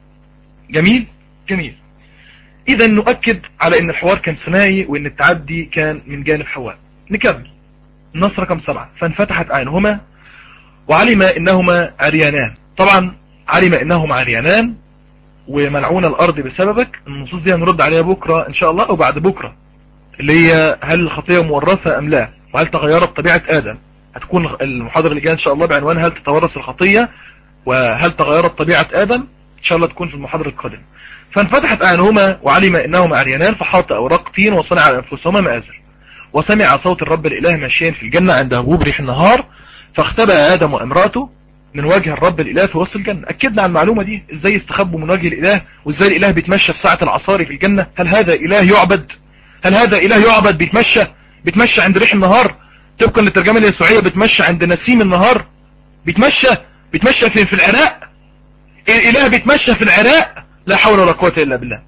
جميل جميل إذا نؤكد على أن الحوار كان ثنائي وأن التعدي كان من جانب حواء نكمل النص رقم سبعة فانفتحت عينهما وعلم انهما عريانان طبعا علم انهما عريانان وملعون الارض بسببك النصوص دي هنرد عليها بكرة ان شاء الله او بعد بكرة اللي هي هل الخطية مورثة ام لا وهل تغيرت طبيعة ادم هتكون المحاضرة اللي جايه ان شاء الله بعنوان هل تتورث الخطية وهل تغيرت طبيعة ادم ان شاء الله تكون في المحاضرة القادمة فانفتحت اعينهما وعلم انهما عريانان فحاط اوراق طين وصنع على انفسهما مآزر وسمع صوت الرب الإله ماشيا في الجنة عند هبوب ريح النهار فاختبأ آدم وامرأته من وجه الرب الإله في وسط الجنة أكدنا على المعلومة دي إزاي استخبوا من وجه الإله وإزاي الإله بيتمشى في ساعة العصاري في الجنة هل هذا إله يعبد هل هذا إله يعبد بيتمشى بيتمشى عند ريح النهار طبقا للترجمة اليسوعية بيتمشى عند نسيم النهار بيتمشى بيتمشى في, في العراق الإله بيتمشى في العراق لا حول ولا قوة إلا بالله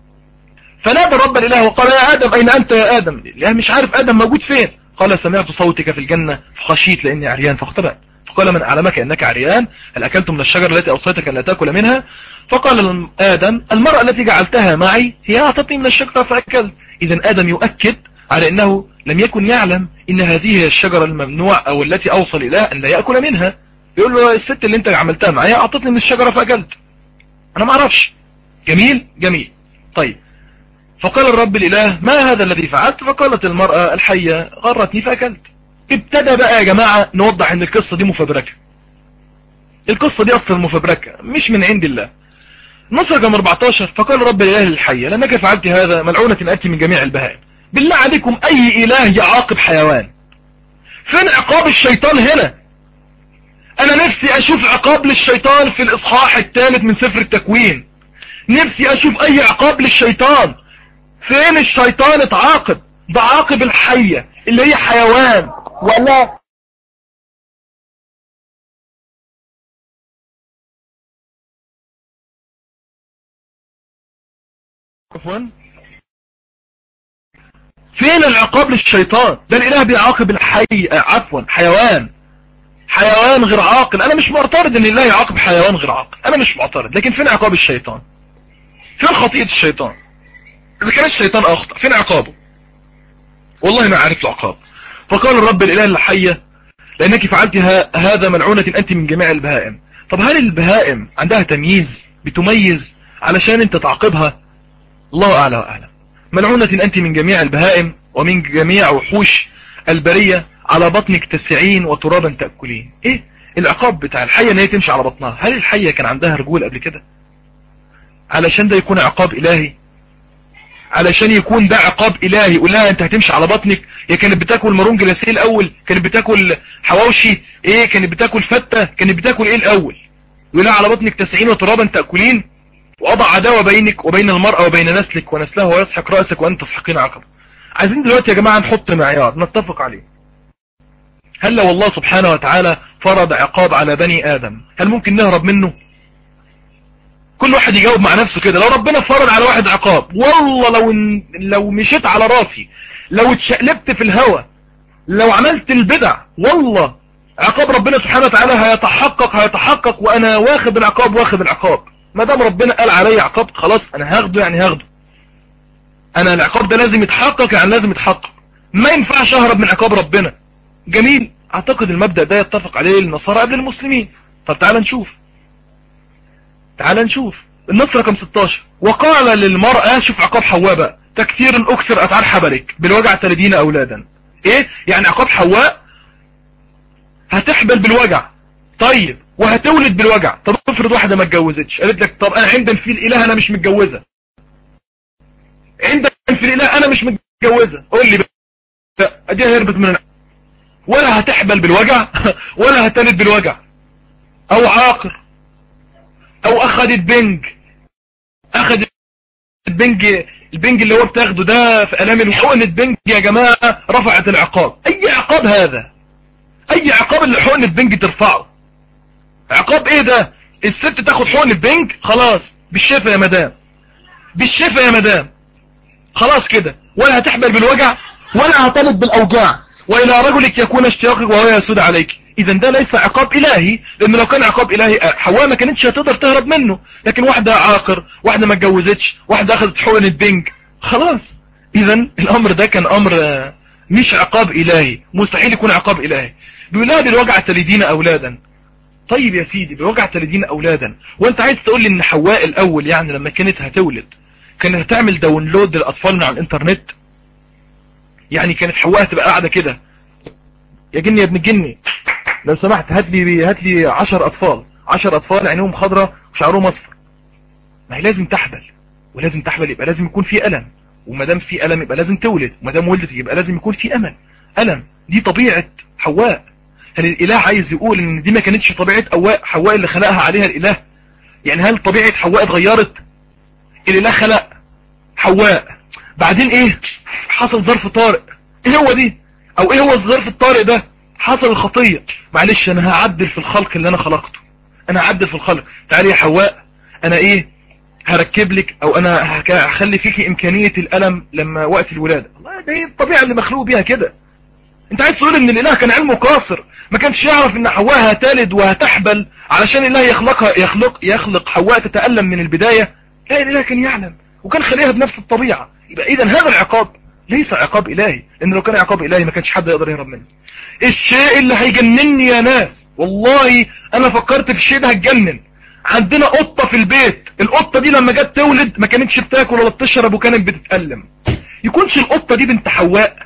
فنادى الرب الإله وقال يا آدم أين أنت يا آدم الإله مش عارف آدم موجود فين قال سمعت صوتك في الجنة فخشيت لأني عريان فاختبأت فقال من أعلمك أنك عريان هل أكلت من الشجرة التي أوصيتك أن لا تأكل منها فقال آدم المرأة التي جعلتها معي هي أعطتني من الشجرة فأكلت إذا آدم يؤكد على أنه لم يكن يعلم إن هذه هي الشجرة الممنوع أو التي أوصل إليها أن لا يأكل منها يقول له الست اللي أنت عملتها معي أعطتني من الشجرة فأكلت أنا ما أعرفش جميل جميل طيب فقال الرب الإله ما هذا الذي فعلت فقالت المرأة الحية غرتني فأكلت ابتدى بقى يا جماعة نوضح ان القصة دي مفبركة القصة دي اصلا مفبركة مش من عند الله نص رقم 14 فقال رب الإله للحية لأنك فعلت هذا ملعونة أتي من جميع البهائم بالله عليكم أي إله يعاقب حيوان فين عقاب الشيطان هنا أنا نفسي أشوف عقاب للشيطان في الإصحاح الثالث من سفر التكوين نفسي أشوف أي عقاب للشيطان فين الشيطان اتعاقب ده عاقب الحية اللي هي حيوان ولا عفوا فين العقاب للشيطان ده الاله بيعاقب الحي عفوا حيوان حيوان غير عاقل انا مش معترض ان الله يعاقب حيوان غير عاقل انا مش معترض لكن فين عقاب الشيطان فين خطيئة الشيطان اذا كان الشيطان اخطأ فين عقابه والله ما عارف العقاب فقال الرب الاله الحية لانك فعلت هذا ملعونة انت من جميع البهائم طب هل البهائم عندها تمييز بتميز علشان انت تعاقبها الله اعلى واعلم ملعونة انت من جميع البهائم ومن جميع وحوش البرية على بطنك تسعين وترابا تأكلين ايه العقاب بتاع الحية ان هي تمشي على بطنها هل الحية كان عندها رجول قبل كده علشان ده يكون عقاب الهي علشان يكون ده عقاب الهي يقول لها انت هتمشي على بطنك هي كانت بتاكل مارون جلاسيه الاول كانت بتاكل حواوشي ايه كانت بتاكل فتة كانت بتاكل ايه الاول يقول لها على بطنك تسعين وترابا تأكلين وأضع عداوة بينك وبين المرأة وبين نسلك ونسلها ويسحق رأسك وأنت تسحقين عقب عايزين دلوقتي يا جماعة نحط معيار نتفق عليه هل لو الله سبحانه وتعالى فرض عقاب على بني آدم هل ممكن نهرب منه كل واحد يجاوب مع نفسه كده لو ربنا فرض على واحد عقاب والله لو لو مشيت على راسي لو اتشقلبت في الهوى لو عملت البدع والله عقاب ربنا سبحانه وتعالى هيتحقق هيتحقق وانا واخد العقاب واخد العقاب ما دام ربنا قال علي عقاب خلاص انا هاخده يعني هاخده انا العقاب ده لازم يتحقق يعني لازم يتحقق ما ينفعش اهرب من عقاب ربنا جميل اعتقد المبدأ ده يتفق عليه النصارى قبل المسلمين طب تعال نشوف تعال نشوف النص رقم 16 وقال للمرأة شوف عقاب حواء بقى تكثير اكثر اتعار حبرك بالوجع تلدين اولادا ايه يعني عقاب حواء هتحبل بالوجع طيب وهتولد بالوجع طب افرض واحدة ما اتجوزتش قالت لك طب انا عندما في الاله انا مش متجوزة عندما في الاله انا مش متجوزة قول لي بقى ادي هربت من ولا هتحبل بالوجع ولا هتلد بالوجع او عاقر او اخذت بنج اخذت البنج البنج اللي هو بتاخده ده في الام الحقن البنج يا جماعة رفعت العقاب اي عقاب هذا اي عقاب اللي حقن البنج ترفعه عقاب ايه ده الست تاخد حقن البنج خلاص بالشفا يا مدام بالشفا يا مدام خلاص كده ولا هتحبل بالوجع ولا هتلد بالاوجاع والى رجلك يكون اشتياقك وهو يسود عليك اذا ده ليس عقاب الهي لان لو كان عقاب الهي حواء ما كانتش هتقدر تهرب منه لكن واحدة عاقر واحدة ما اتجوزتش واحدة اخذت حقن البنج خلاص اذا الامر ده كان امر مش عقاب الهي مستحيل يكون عقاب الهي بيقول لها بالوجع تلدين اولادا طيب يا سيدي بالوجع تلدين اولادا وانت عايز تقول لي ان حواء الاول يعني لما كانت هتولد كانت هتعمل داونلود للاطفال من على الانترنت يعني كانت حواء تبقى قاعدة كده يا جني يا ابن الجني لو سمحت هات لي هات لي 10 اطفال 10 اطفال عينيهم خضراء وشعرهم اصفر ما هي لازم تحبل ولازم تحبل يبقى لازم يكون في الم وما دام في الم يبقى لازم تولد وما دام ولدت يبقى لازم يكون في امل الم دي طبيعة حواء هل الاله عايز يقول ان دي ما كانتش طبيعة حواء حواء اللي خلقها عليها الاله يعني هل طبيعة حواء اتغيرت الاله خلق حواء بعدين ايه حصل ظرف طارئ ايه هو دي او ايه هو الظرف الطارئ ده حصل الخطية معلش انا هعدل في الخلق اللي انا خلقته انا هعدل في الخلق تعالي يا حواء انا ايه هركب لك او انا هخلي فيكي امكانية الالم لما وقت الولادة الله ده هي الطبيعة اللي مخلوق بيها كده انت عايز تقول ان الاله كان علمه قاصر ما كانش يعرف ان حواء هتلد وهتحبل علشان الله يخلقها يخلق يخلق حواء تتألم من البداية لا الاله كان يعلم وكان خليها بنفس الطبيعة يبقى اذا هذا العقاب ليس عقاب الهي لان لو كان عقاب الهي ما كانش حد يقدر يهرب منه الشيء اللي هيجنني يا ناس والله انا فكرت في الشيء ده هتجنن عندنا قطة في البيت القطة دي لما جت تولد ما كانتش بتاكل ولا بتشرب وكانت بتتألم يكونش القطة دي بنت حواء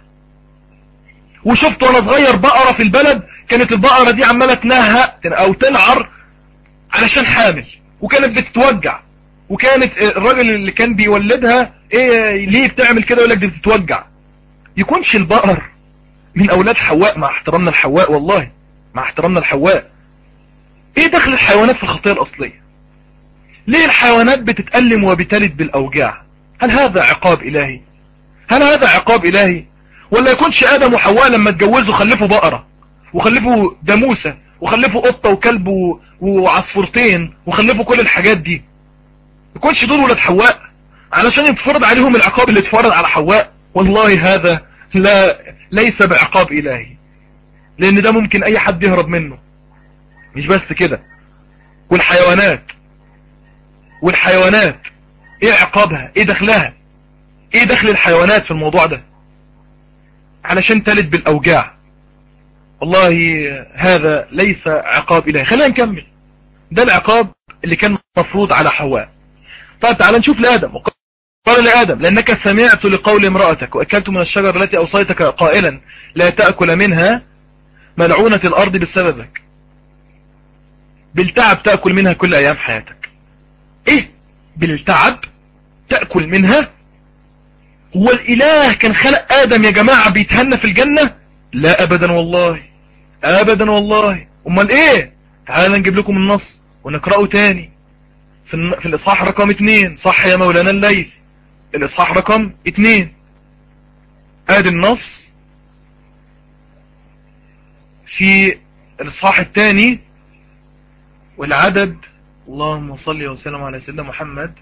وشفت وانا صغير بقرة في البلد كانت البقرة دي عمالة تنهق او تنعر علشان حامل وكانت بتتوجع وكانت الراجل اللي كان بيولدها ايه ليه بتعمل كده يقول لك دي بتتوجع يكونش البقر من اولاد حواء مع احترامنا الحواء والله مع احترامنا الحواء ايه دخل الحيوانات في الخطية الاصلية ليه الحيوانات بتتألم وبتلد بالاوجاع هل هذا عقاب الهي هل هذا عقاب الهي ولا يكونش ادم وحواء لما اتجوزوا خلفوا بقرة وخلفوا جاموسة وخلفوا قطة وكلب وعصفورتين وخلفوا كل الحاجات دي يكونش دول ولاد حواء علشان يتفرض عليهم العقاب اللي اتفرض على حواء والله هذا لا ليس بعقاب الهي لان ده ممكن اي حد يهرب منه مش بس كده والحيوانات والحيوانات ايه عقابها ايه دخلها ايه دخل الحيوانات في الموضوع ده علشان تلد بالاوجاع والله هذا ليس عقاب الهي خلينا نكمل ده العقاب اللي كان مفروض على حواء طيب تعال نشوف لآدم قال لآدم لأنك سمعت لقول امرأتك وأكلت من الشجر التي أوصيتك قائلا لا تأكل منها ملعونة الأرض بسببك بالتعب تأكل منها كل أيام حياتك إيه بالتعب تأكل منها هو الإله كان خلق آدم يا جماعة بيتهنى في الجنة لا أبدا والله أبدا والله أمال إيه تعال نجيب لكم النص ونقرأه تاني في, في الإصحاح رقم اتنين صح يا مولانا الليث الإصحاح رقم اتنين ادي النص في الإصحاح الثاني والعدد اللهم صل وسلم على سيدنا محمد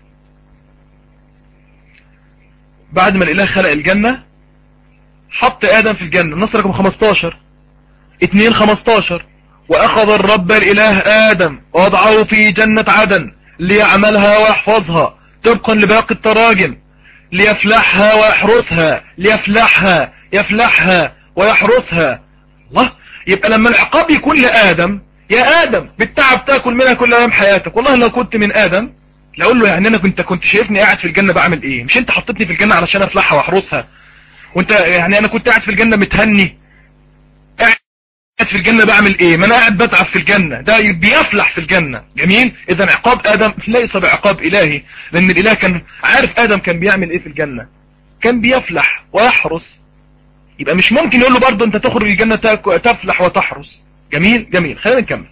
بعد ما الإله خلق الجنة حط آدم في الجنة النص رقم 15 2 15 وأخذ الرب الإله آدم وضعه في جنة عدن ليعملها ويحفظها طبقا لباقي التراجم ليفلحها ويحرسها ليفلحها يفلحها ويحرسها الله يبقى لما العقاب يكون لآدم يا آدم بالتعب تاكل منها كل أيام حياتك والله لو كنت من آدم لأقول له يعني أنا كنت كنت شايفني قاعد في الجنة بعمل إيه مش أنت حطيتني في الجنة علشان أفلحها وأحرسها وأنت يعني أنا كنت قاعد في الجنة متهني في الجنة بعمل ايه ما انا قاعد بتعب في الجنة ده بيفلح في الجنة جميل اذا عقاب ادم ليس بعقاب الهي لان الاله كان عارف ادم كان بيعمل ايه في الجنة كان بيفلح ويحرس يبقى مش ممكن يقول له برضه انت تخرج الجنة تفلح وتحرس جميل جميل خلينا نكمل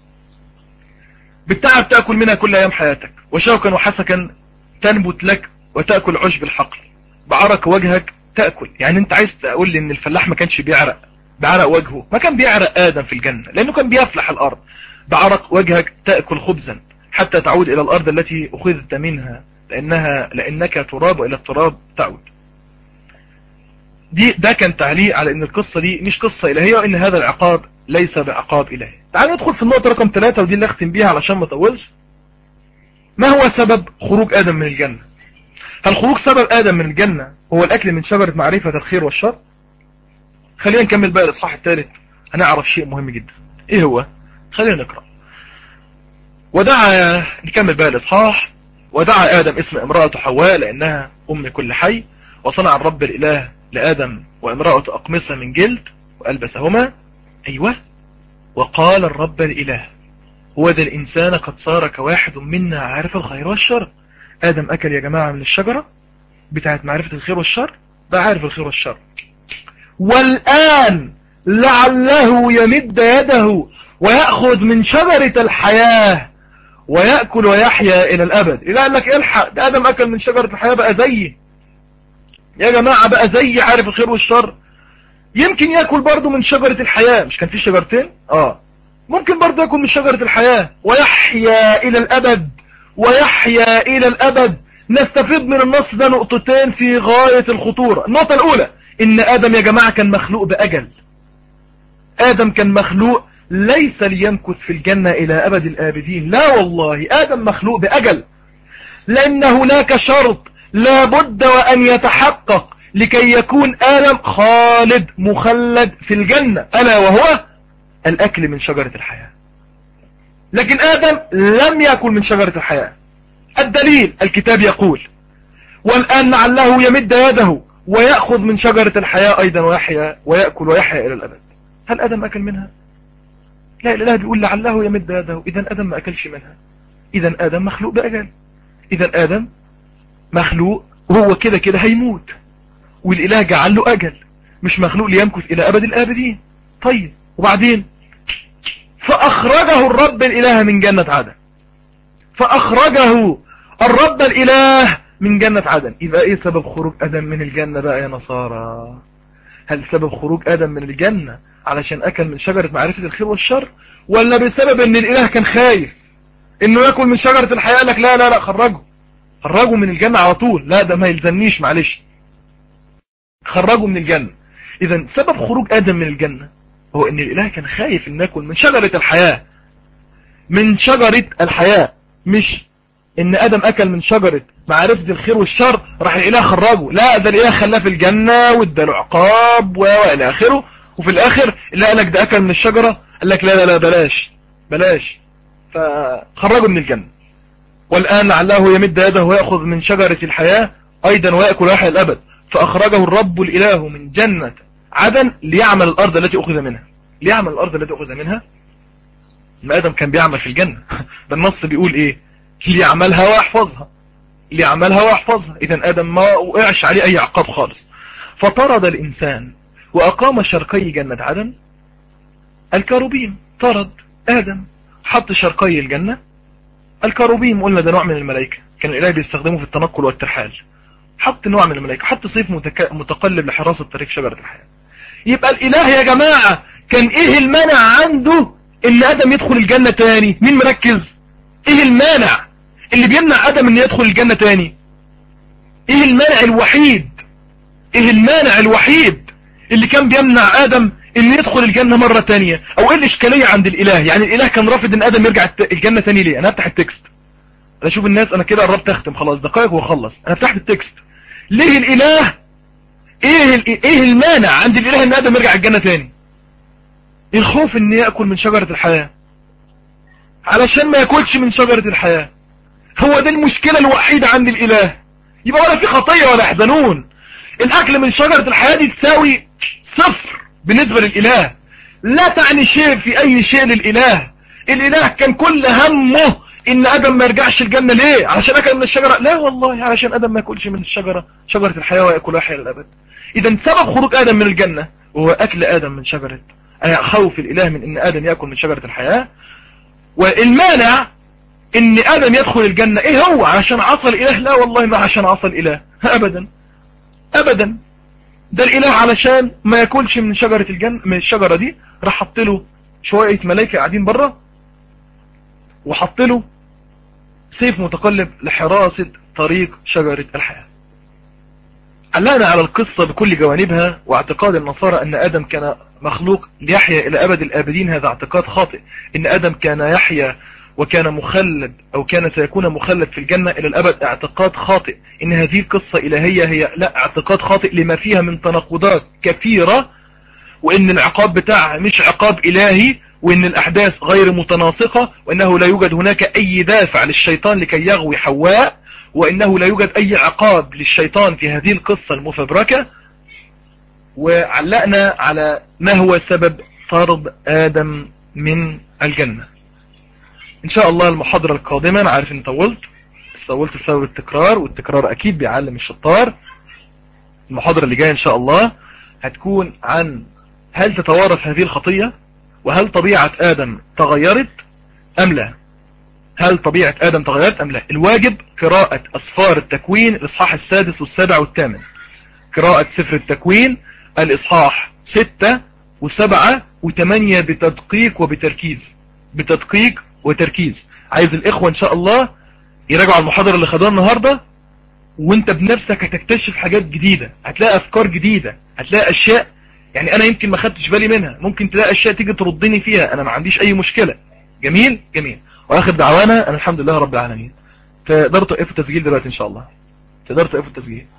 بالتعب تأكل منها كل ايام حياتك وشوكا وحسكا تنبت لك وتأكل عشب الحقل بعرق وجهك تأكل يعني انت عايز تقول لي ان الفلاح ما كانش بيعرق بعرق وجهه ما كان بيعرق آدم في الجنة لأنه كان بيفلح الأرض بعرق وجهك تأكل خبزا حتى تعود إلى الأرض التي أخذت منها لأنها لأنك تراب وإلى التراب تعود دي ده كان تعليق على ان القصة دي مش قصة إلهية وإن هذا العقاب ليس بعقاب إلهي تعالوا ندخل في النقطة رقم ثلاثة ودي اللي أختم بيها علشان ما أطولش ما هو سبب خروج آدم من الجنة هل خروج سبب آدم من الجنة هو الأكل من شجرة معرفة الخير والشر خلينا نكمل بقى الإصحاح الثالث هنعرف شيء مهم جدا إيه هو خلينا نقرأ ودعا نكمل بقى الإصحاح ودعا آدم اسم امرأة حواء لأنها أم كل حي وصنع الرب الإله لآدم وامرأة أقمصة من جلد وألبسهما أيوة وقال الرب الإله هو ذا الإنسان قد صار كواحد منا عارف الخير والشر آدم أكل يا جماعة من الشجرة بتاعت معرفة الخير والشر بقى عارف الخير والشر والآن لعله يمد يده ويأخذ من شجرة الحياة ويأكل ويحيا إلى الأبد إلا قال لك الحق ده آدم أكل من شجرة الحياة بقى زيي يا جماعة بقى زي عارف الخير والشر يمكن يأكل برضه من شجرة الحياة مش كان في شجرتين آه ممكن برضه يأكل من شجرة الحياة ويحيا إلى الأبد ويحيا إلى الأبد نستفيد من النص ده نقطتين في غاية الخطورة النقطة الأولى إن آدم يا جماعة كان مخلوق بأجل آدم كان مخلوق ليس ليمكث في الجنة إلى أبد الآبدين لا والله آدم مخلوق بأجل لأن هناك شرط لابد وأن يتحقق لكي يكون آدم خالد مخلد في الجنة ألا وهو الأكل من شجرة الحياة لكن آدم لم يأكل من شجرة الحياة الدليل الكتاب يقول والآن لعله يمد يده ويأخذ من شجرة الحياة أيضا ويحيا ويأكل ويحيا إلى الأبد هل آدم أكل منها لا الإله بيقول لعله يمد يده إذا آدم ما أكلش منها إذا آدم مخلوق بأجل إذا آدم مخلوق وهو كده كده هيموت والإله جعل له أجل مش مخلوق ليمكث إلى أبد الآبدين طيب وبعدين فأخرجه الرب الإله من جنة عدن فأخرجه الرب الإله من جنة عدن يبقى ايه سبب خروج ادم من الجنة بقى يا نصارى هل سبب خروج ادم من الجنة علشان اكل من شجرة معرفة الخير والشر ولا بسبب ان الاله كان خايف انه ياكل من شجرة الحياة لك لا لا لا خرجه خرجه من الجنة على طول لا ده ما يلزمنيش معلش خرجه من الجنة اذا سبب خروج ادم من الجنة هو ان الاله كان خايف انه ياكل من شجرة الحياة من شجرة الحياة مش ان ادم اكل من شجرة معرفة الخير والشر راح الاله خرجه لا ده الاله خلاه في الجنة واداله عقاب والى اخره وفي الاخر لا قال لك ده اكل من الشجرة قال لك لا لا لا بلاش بلاش فخرجه من الجنة والان لعله يمد يده ويأخذ من شجرة الحياة ايضا ويأكل ويحيى الابد فاخرجه الرب الاله من جنة عدن ليعمل الارض التي اخذ منها ليعمل الارض التي اخذ منها ما ادم كان بيعمل في الجنة ده النص بيقول ايه اللي يعملها ويحفظها اللي يعملها ويحفظها اذا ادم ما وقعش عليه اي عقاب خالص فطرد الانسان واقام شرقي جنة عدن الكروبيم طرد ادم حط شرقي الجنة الكروبيم قلنا ده نوع من الملائكة كان الاله بيستخدمه في التنقل والترحال حط نوع من الملائكة حط صيف متك... متقلب لحراسة طريق شجرة الحياة يبقى الاله يا جماعة كان ايه المانع عنده ان ادم يدخل الجنة تاني مين مركز ايه المانع اللي بيمنع ادم ان يدخل الجنة تاني ايه المانع الوحيد ايه المانع الوحيد اللي كان بيمنع ادم ان يدخل الجنة مرة تانية او ايه الاشكالية عند الاله يعني الاله كان رافض ان ادم يرجع الجنة تاني ليه انا افتح التكست انا اشوف الناس انا كده قربت اختم خلاص دقائق واخلص انا فتحت التكست ليه الاله ايه ايه المانع عند الاله ان ادم يرجع الجنة تاني الخوف ان يأكل من شجرة الحياة علشان ما ياكلش من شجرة الحياة هو ده المشكلة الوحيدة عند الاله يبقى ولا في خطية ولا يحزنون الاكل من شجرة الحياة دي تساوي صفر بالنسبة للاله لا تعني شيء في اي شيء للاله الاله كان كل همه ان ادم ما يرجعش الجنة ليه علشان اكل من الشجرة لا والله علشان ادم ما ياكلش من الشجرة شجرة الحياة ويأكلها حياة للابد اذا سبب خروج ادم من الجنة وهو اكل ادم من شجرة خوف الاله من ان ادم يأكل من شجرة الحياة والمانع ان ادم يدخل الجنة ايه هو عشان عصى الاله لا والله ما عشان عصى الاله ابدا ابدا ده الاله علشان ما ياكلش من شجرة الجنة من الشجرة دي راح حط له شوية ملايكة قاعدين بره وحط له سيف متقلب لحراسة طريق شجرة الحياة علقنا على القصة بكل جوانبها واعتقاد النصارى أن آدم كان مخلوق ليحيا إلى أبد الآبدين هذا اعتقاد خاطئ إن آدم كان يحيا وكان مخلد أو كان سيكون مخلد في الجنة إلى الأبد اعتقاد خاطئ إن هذه القصة إلهية هي لا اعتقاد خاطئ لما فيها من تناقضات كثيرة وإن العقاب بتاعها مش عقاب إلهي وإن الأحداث غير متناسقة وإنه لا يوجد هناك أي دافع للشيطان لكي يغوي حواء وإنه لا يوجد أي عقاب للشيطان في هذه القصة المفبركة وعلقنا على ما هو سبب طرد آدم من الجنة إن شاء الله المحاضرة القادمة أنا عارف إن طولت بس طولت بسبب التكرار والتكرار أكيد بيعلم الشطار المحاضرة اللي جاية إن شاء الله هتكون عن هل تتوارث هذه الخطية وهل طبيعة آدم تغيرت أم لا هل طبيعة آدم تغيرت أم لا الواجب قراءة أصفار التكوين الإصحاح السادس والسابع والثامن قراءة سفر التكوين الإصحاح ستة وسبعة وثمانية بتدقيق وبتركيز بتدقيق وتركيز عايز الإخوة إن شاء الله يراجعوا المحاضرة اللي خدوها النهاردة وانت بنفسك هتكتشف حاجات جديدة هتلاقي أفكار جديدة هتلاقي أشياء يعني انا يمكن ما خدتش بالي منها ممكن تلاقي اشياء تيجي تردني فيها انا ما عنديش اي مشكلة جميل جميل واخر دعوانا انا الحمد لله رب العالمين تقدروا توقفوا التسجيل دلوقتي ان شاء الله تقدروا توقفوا التسجيل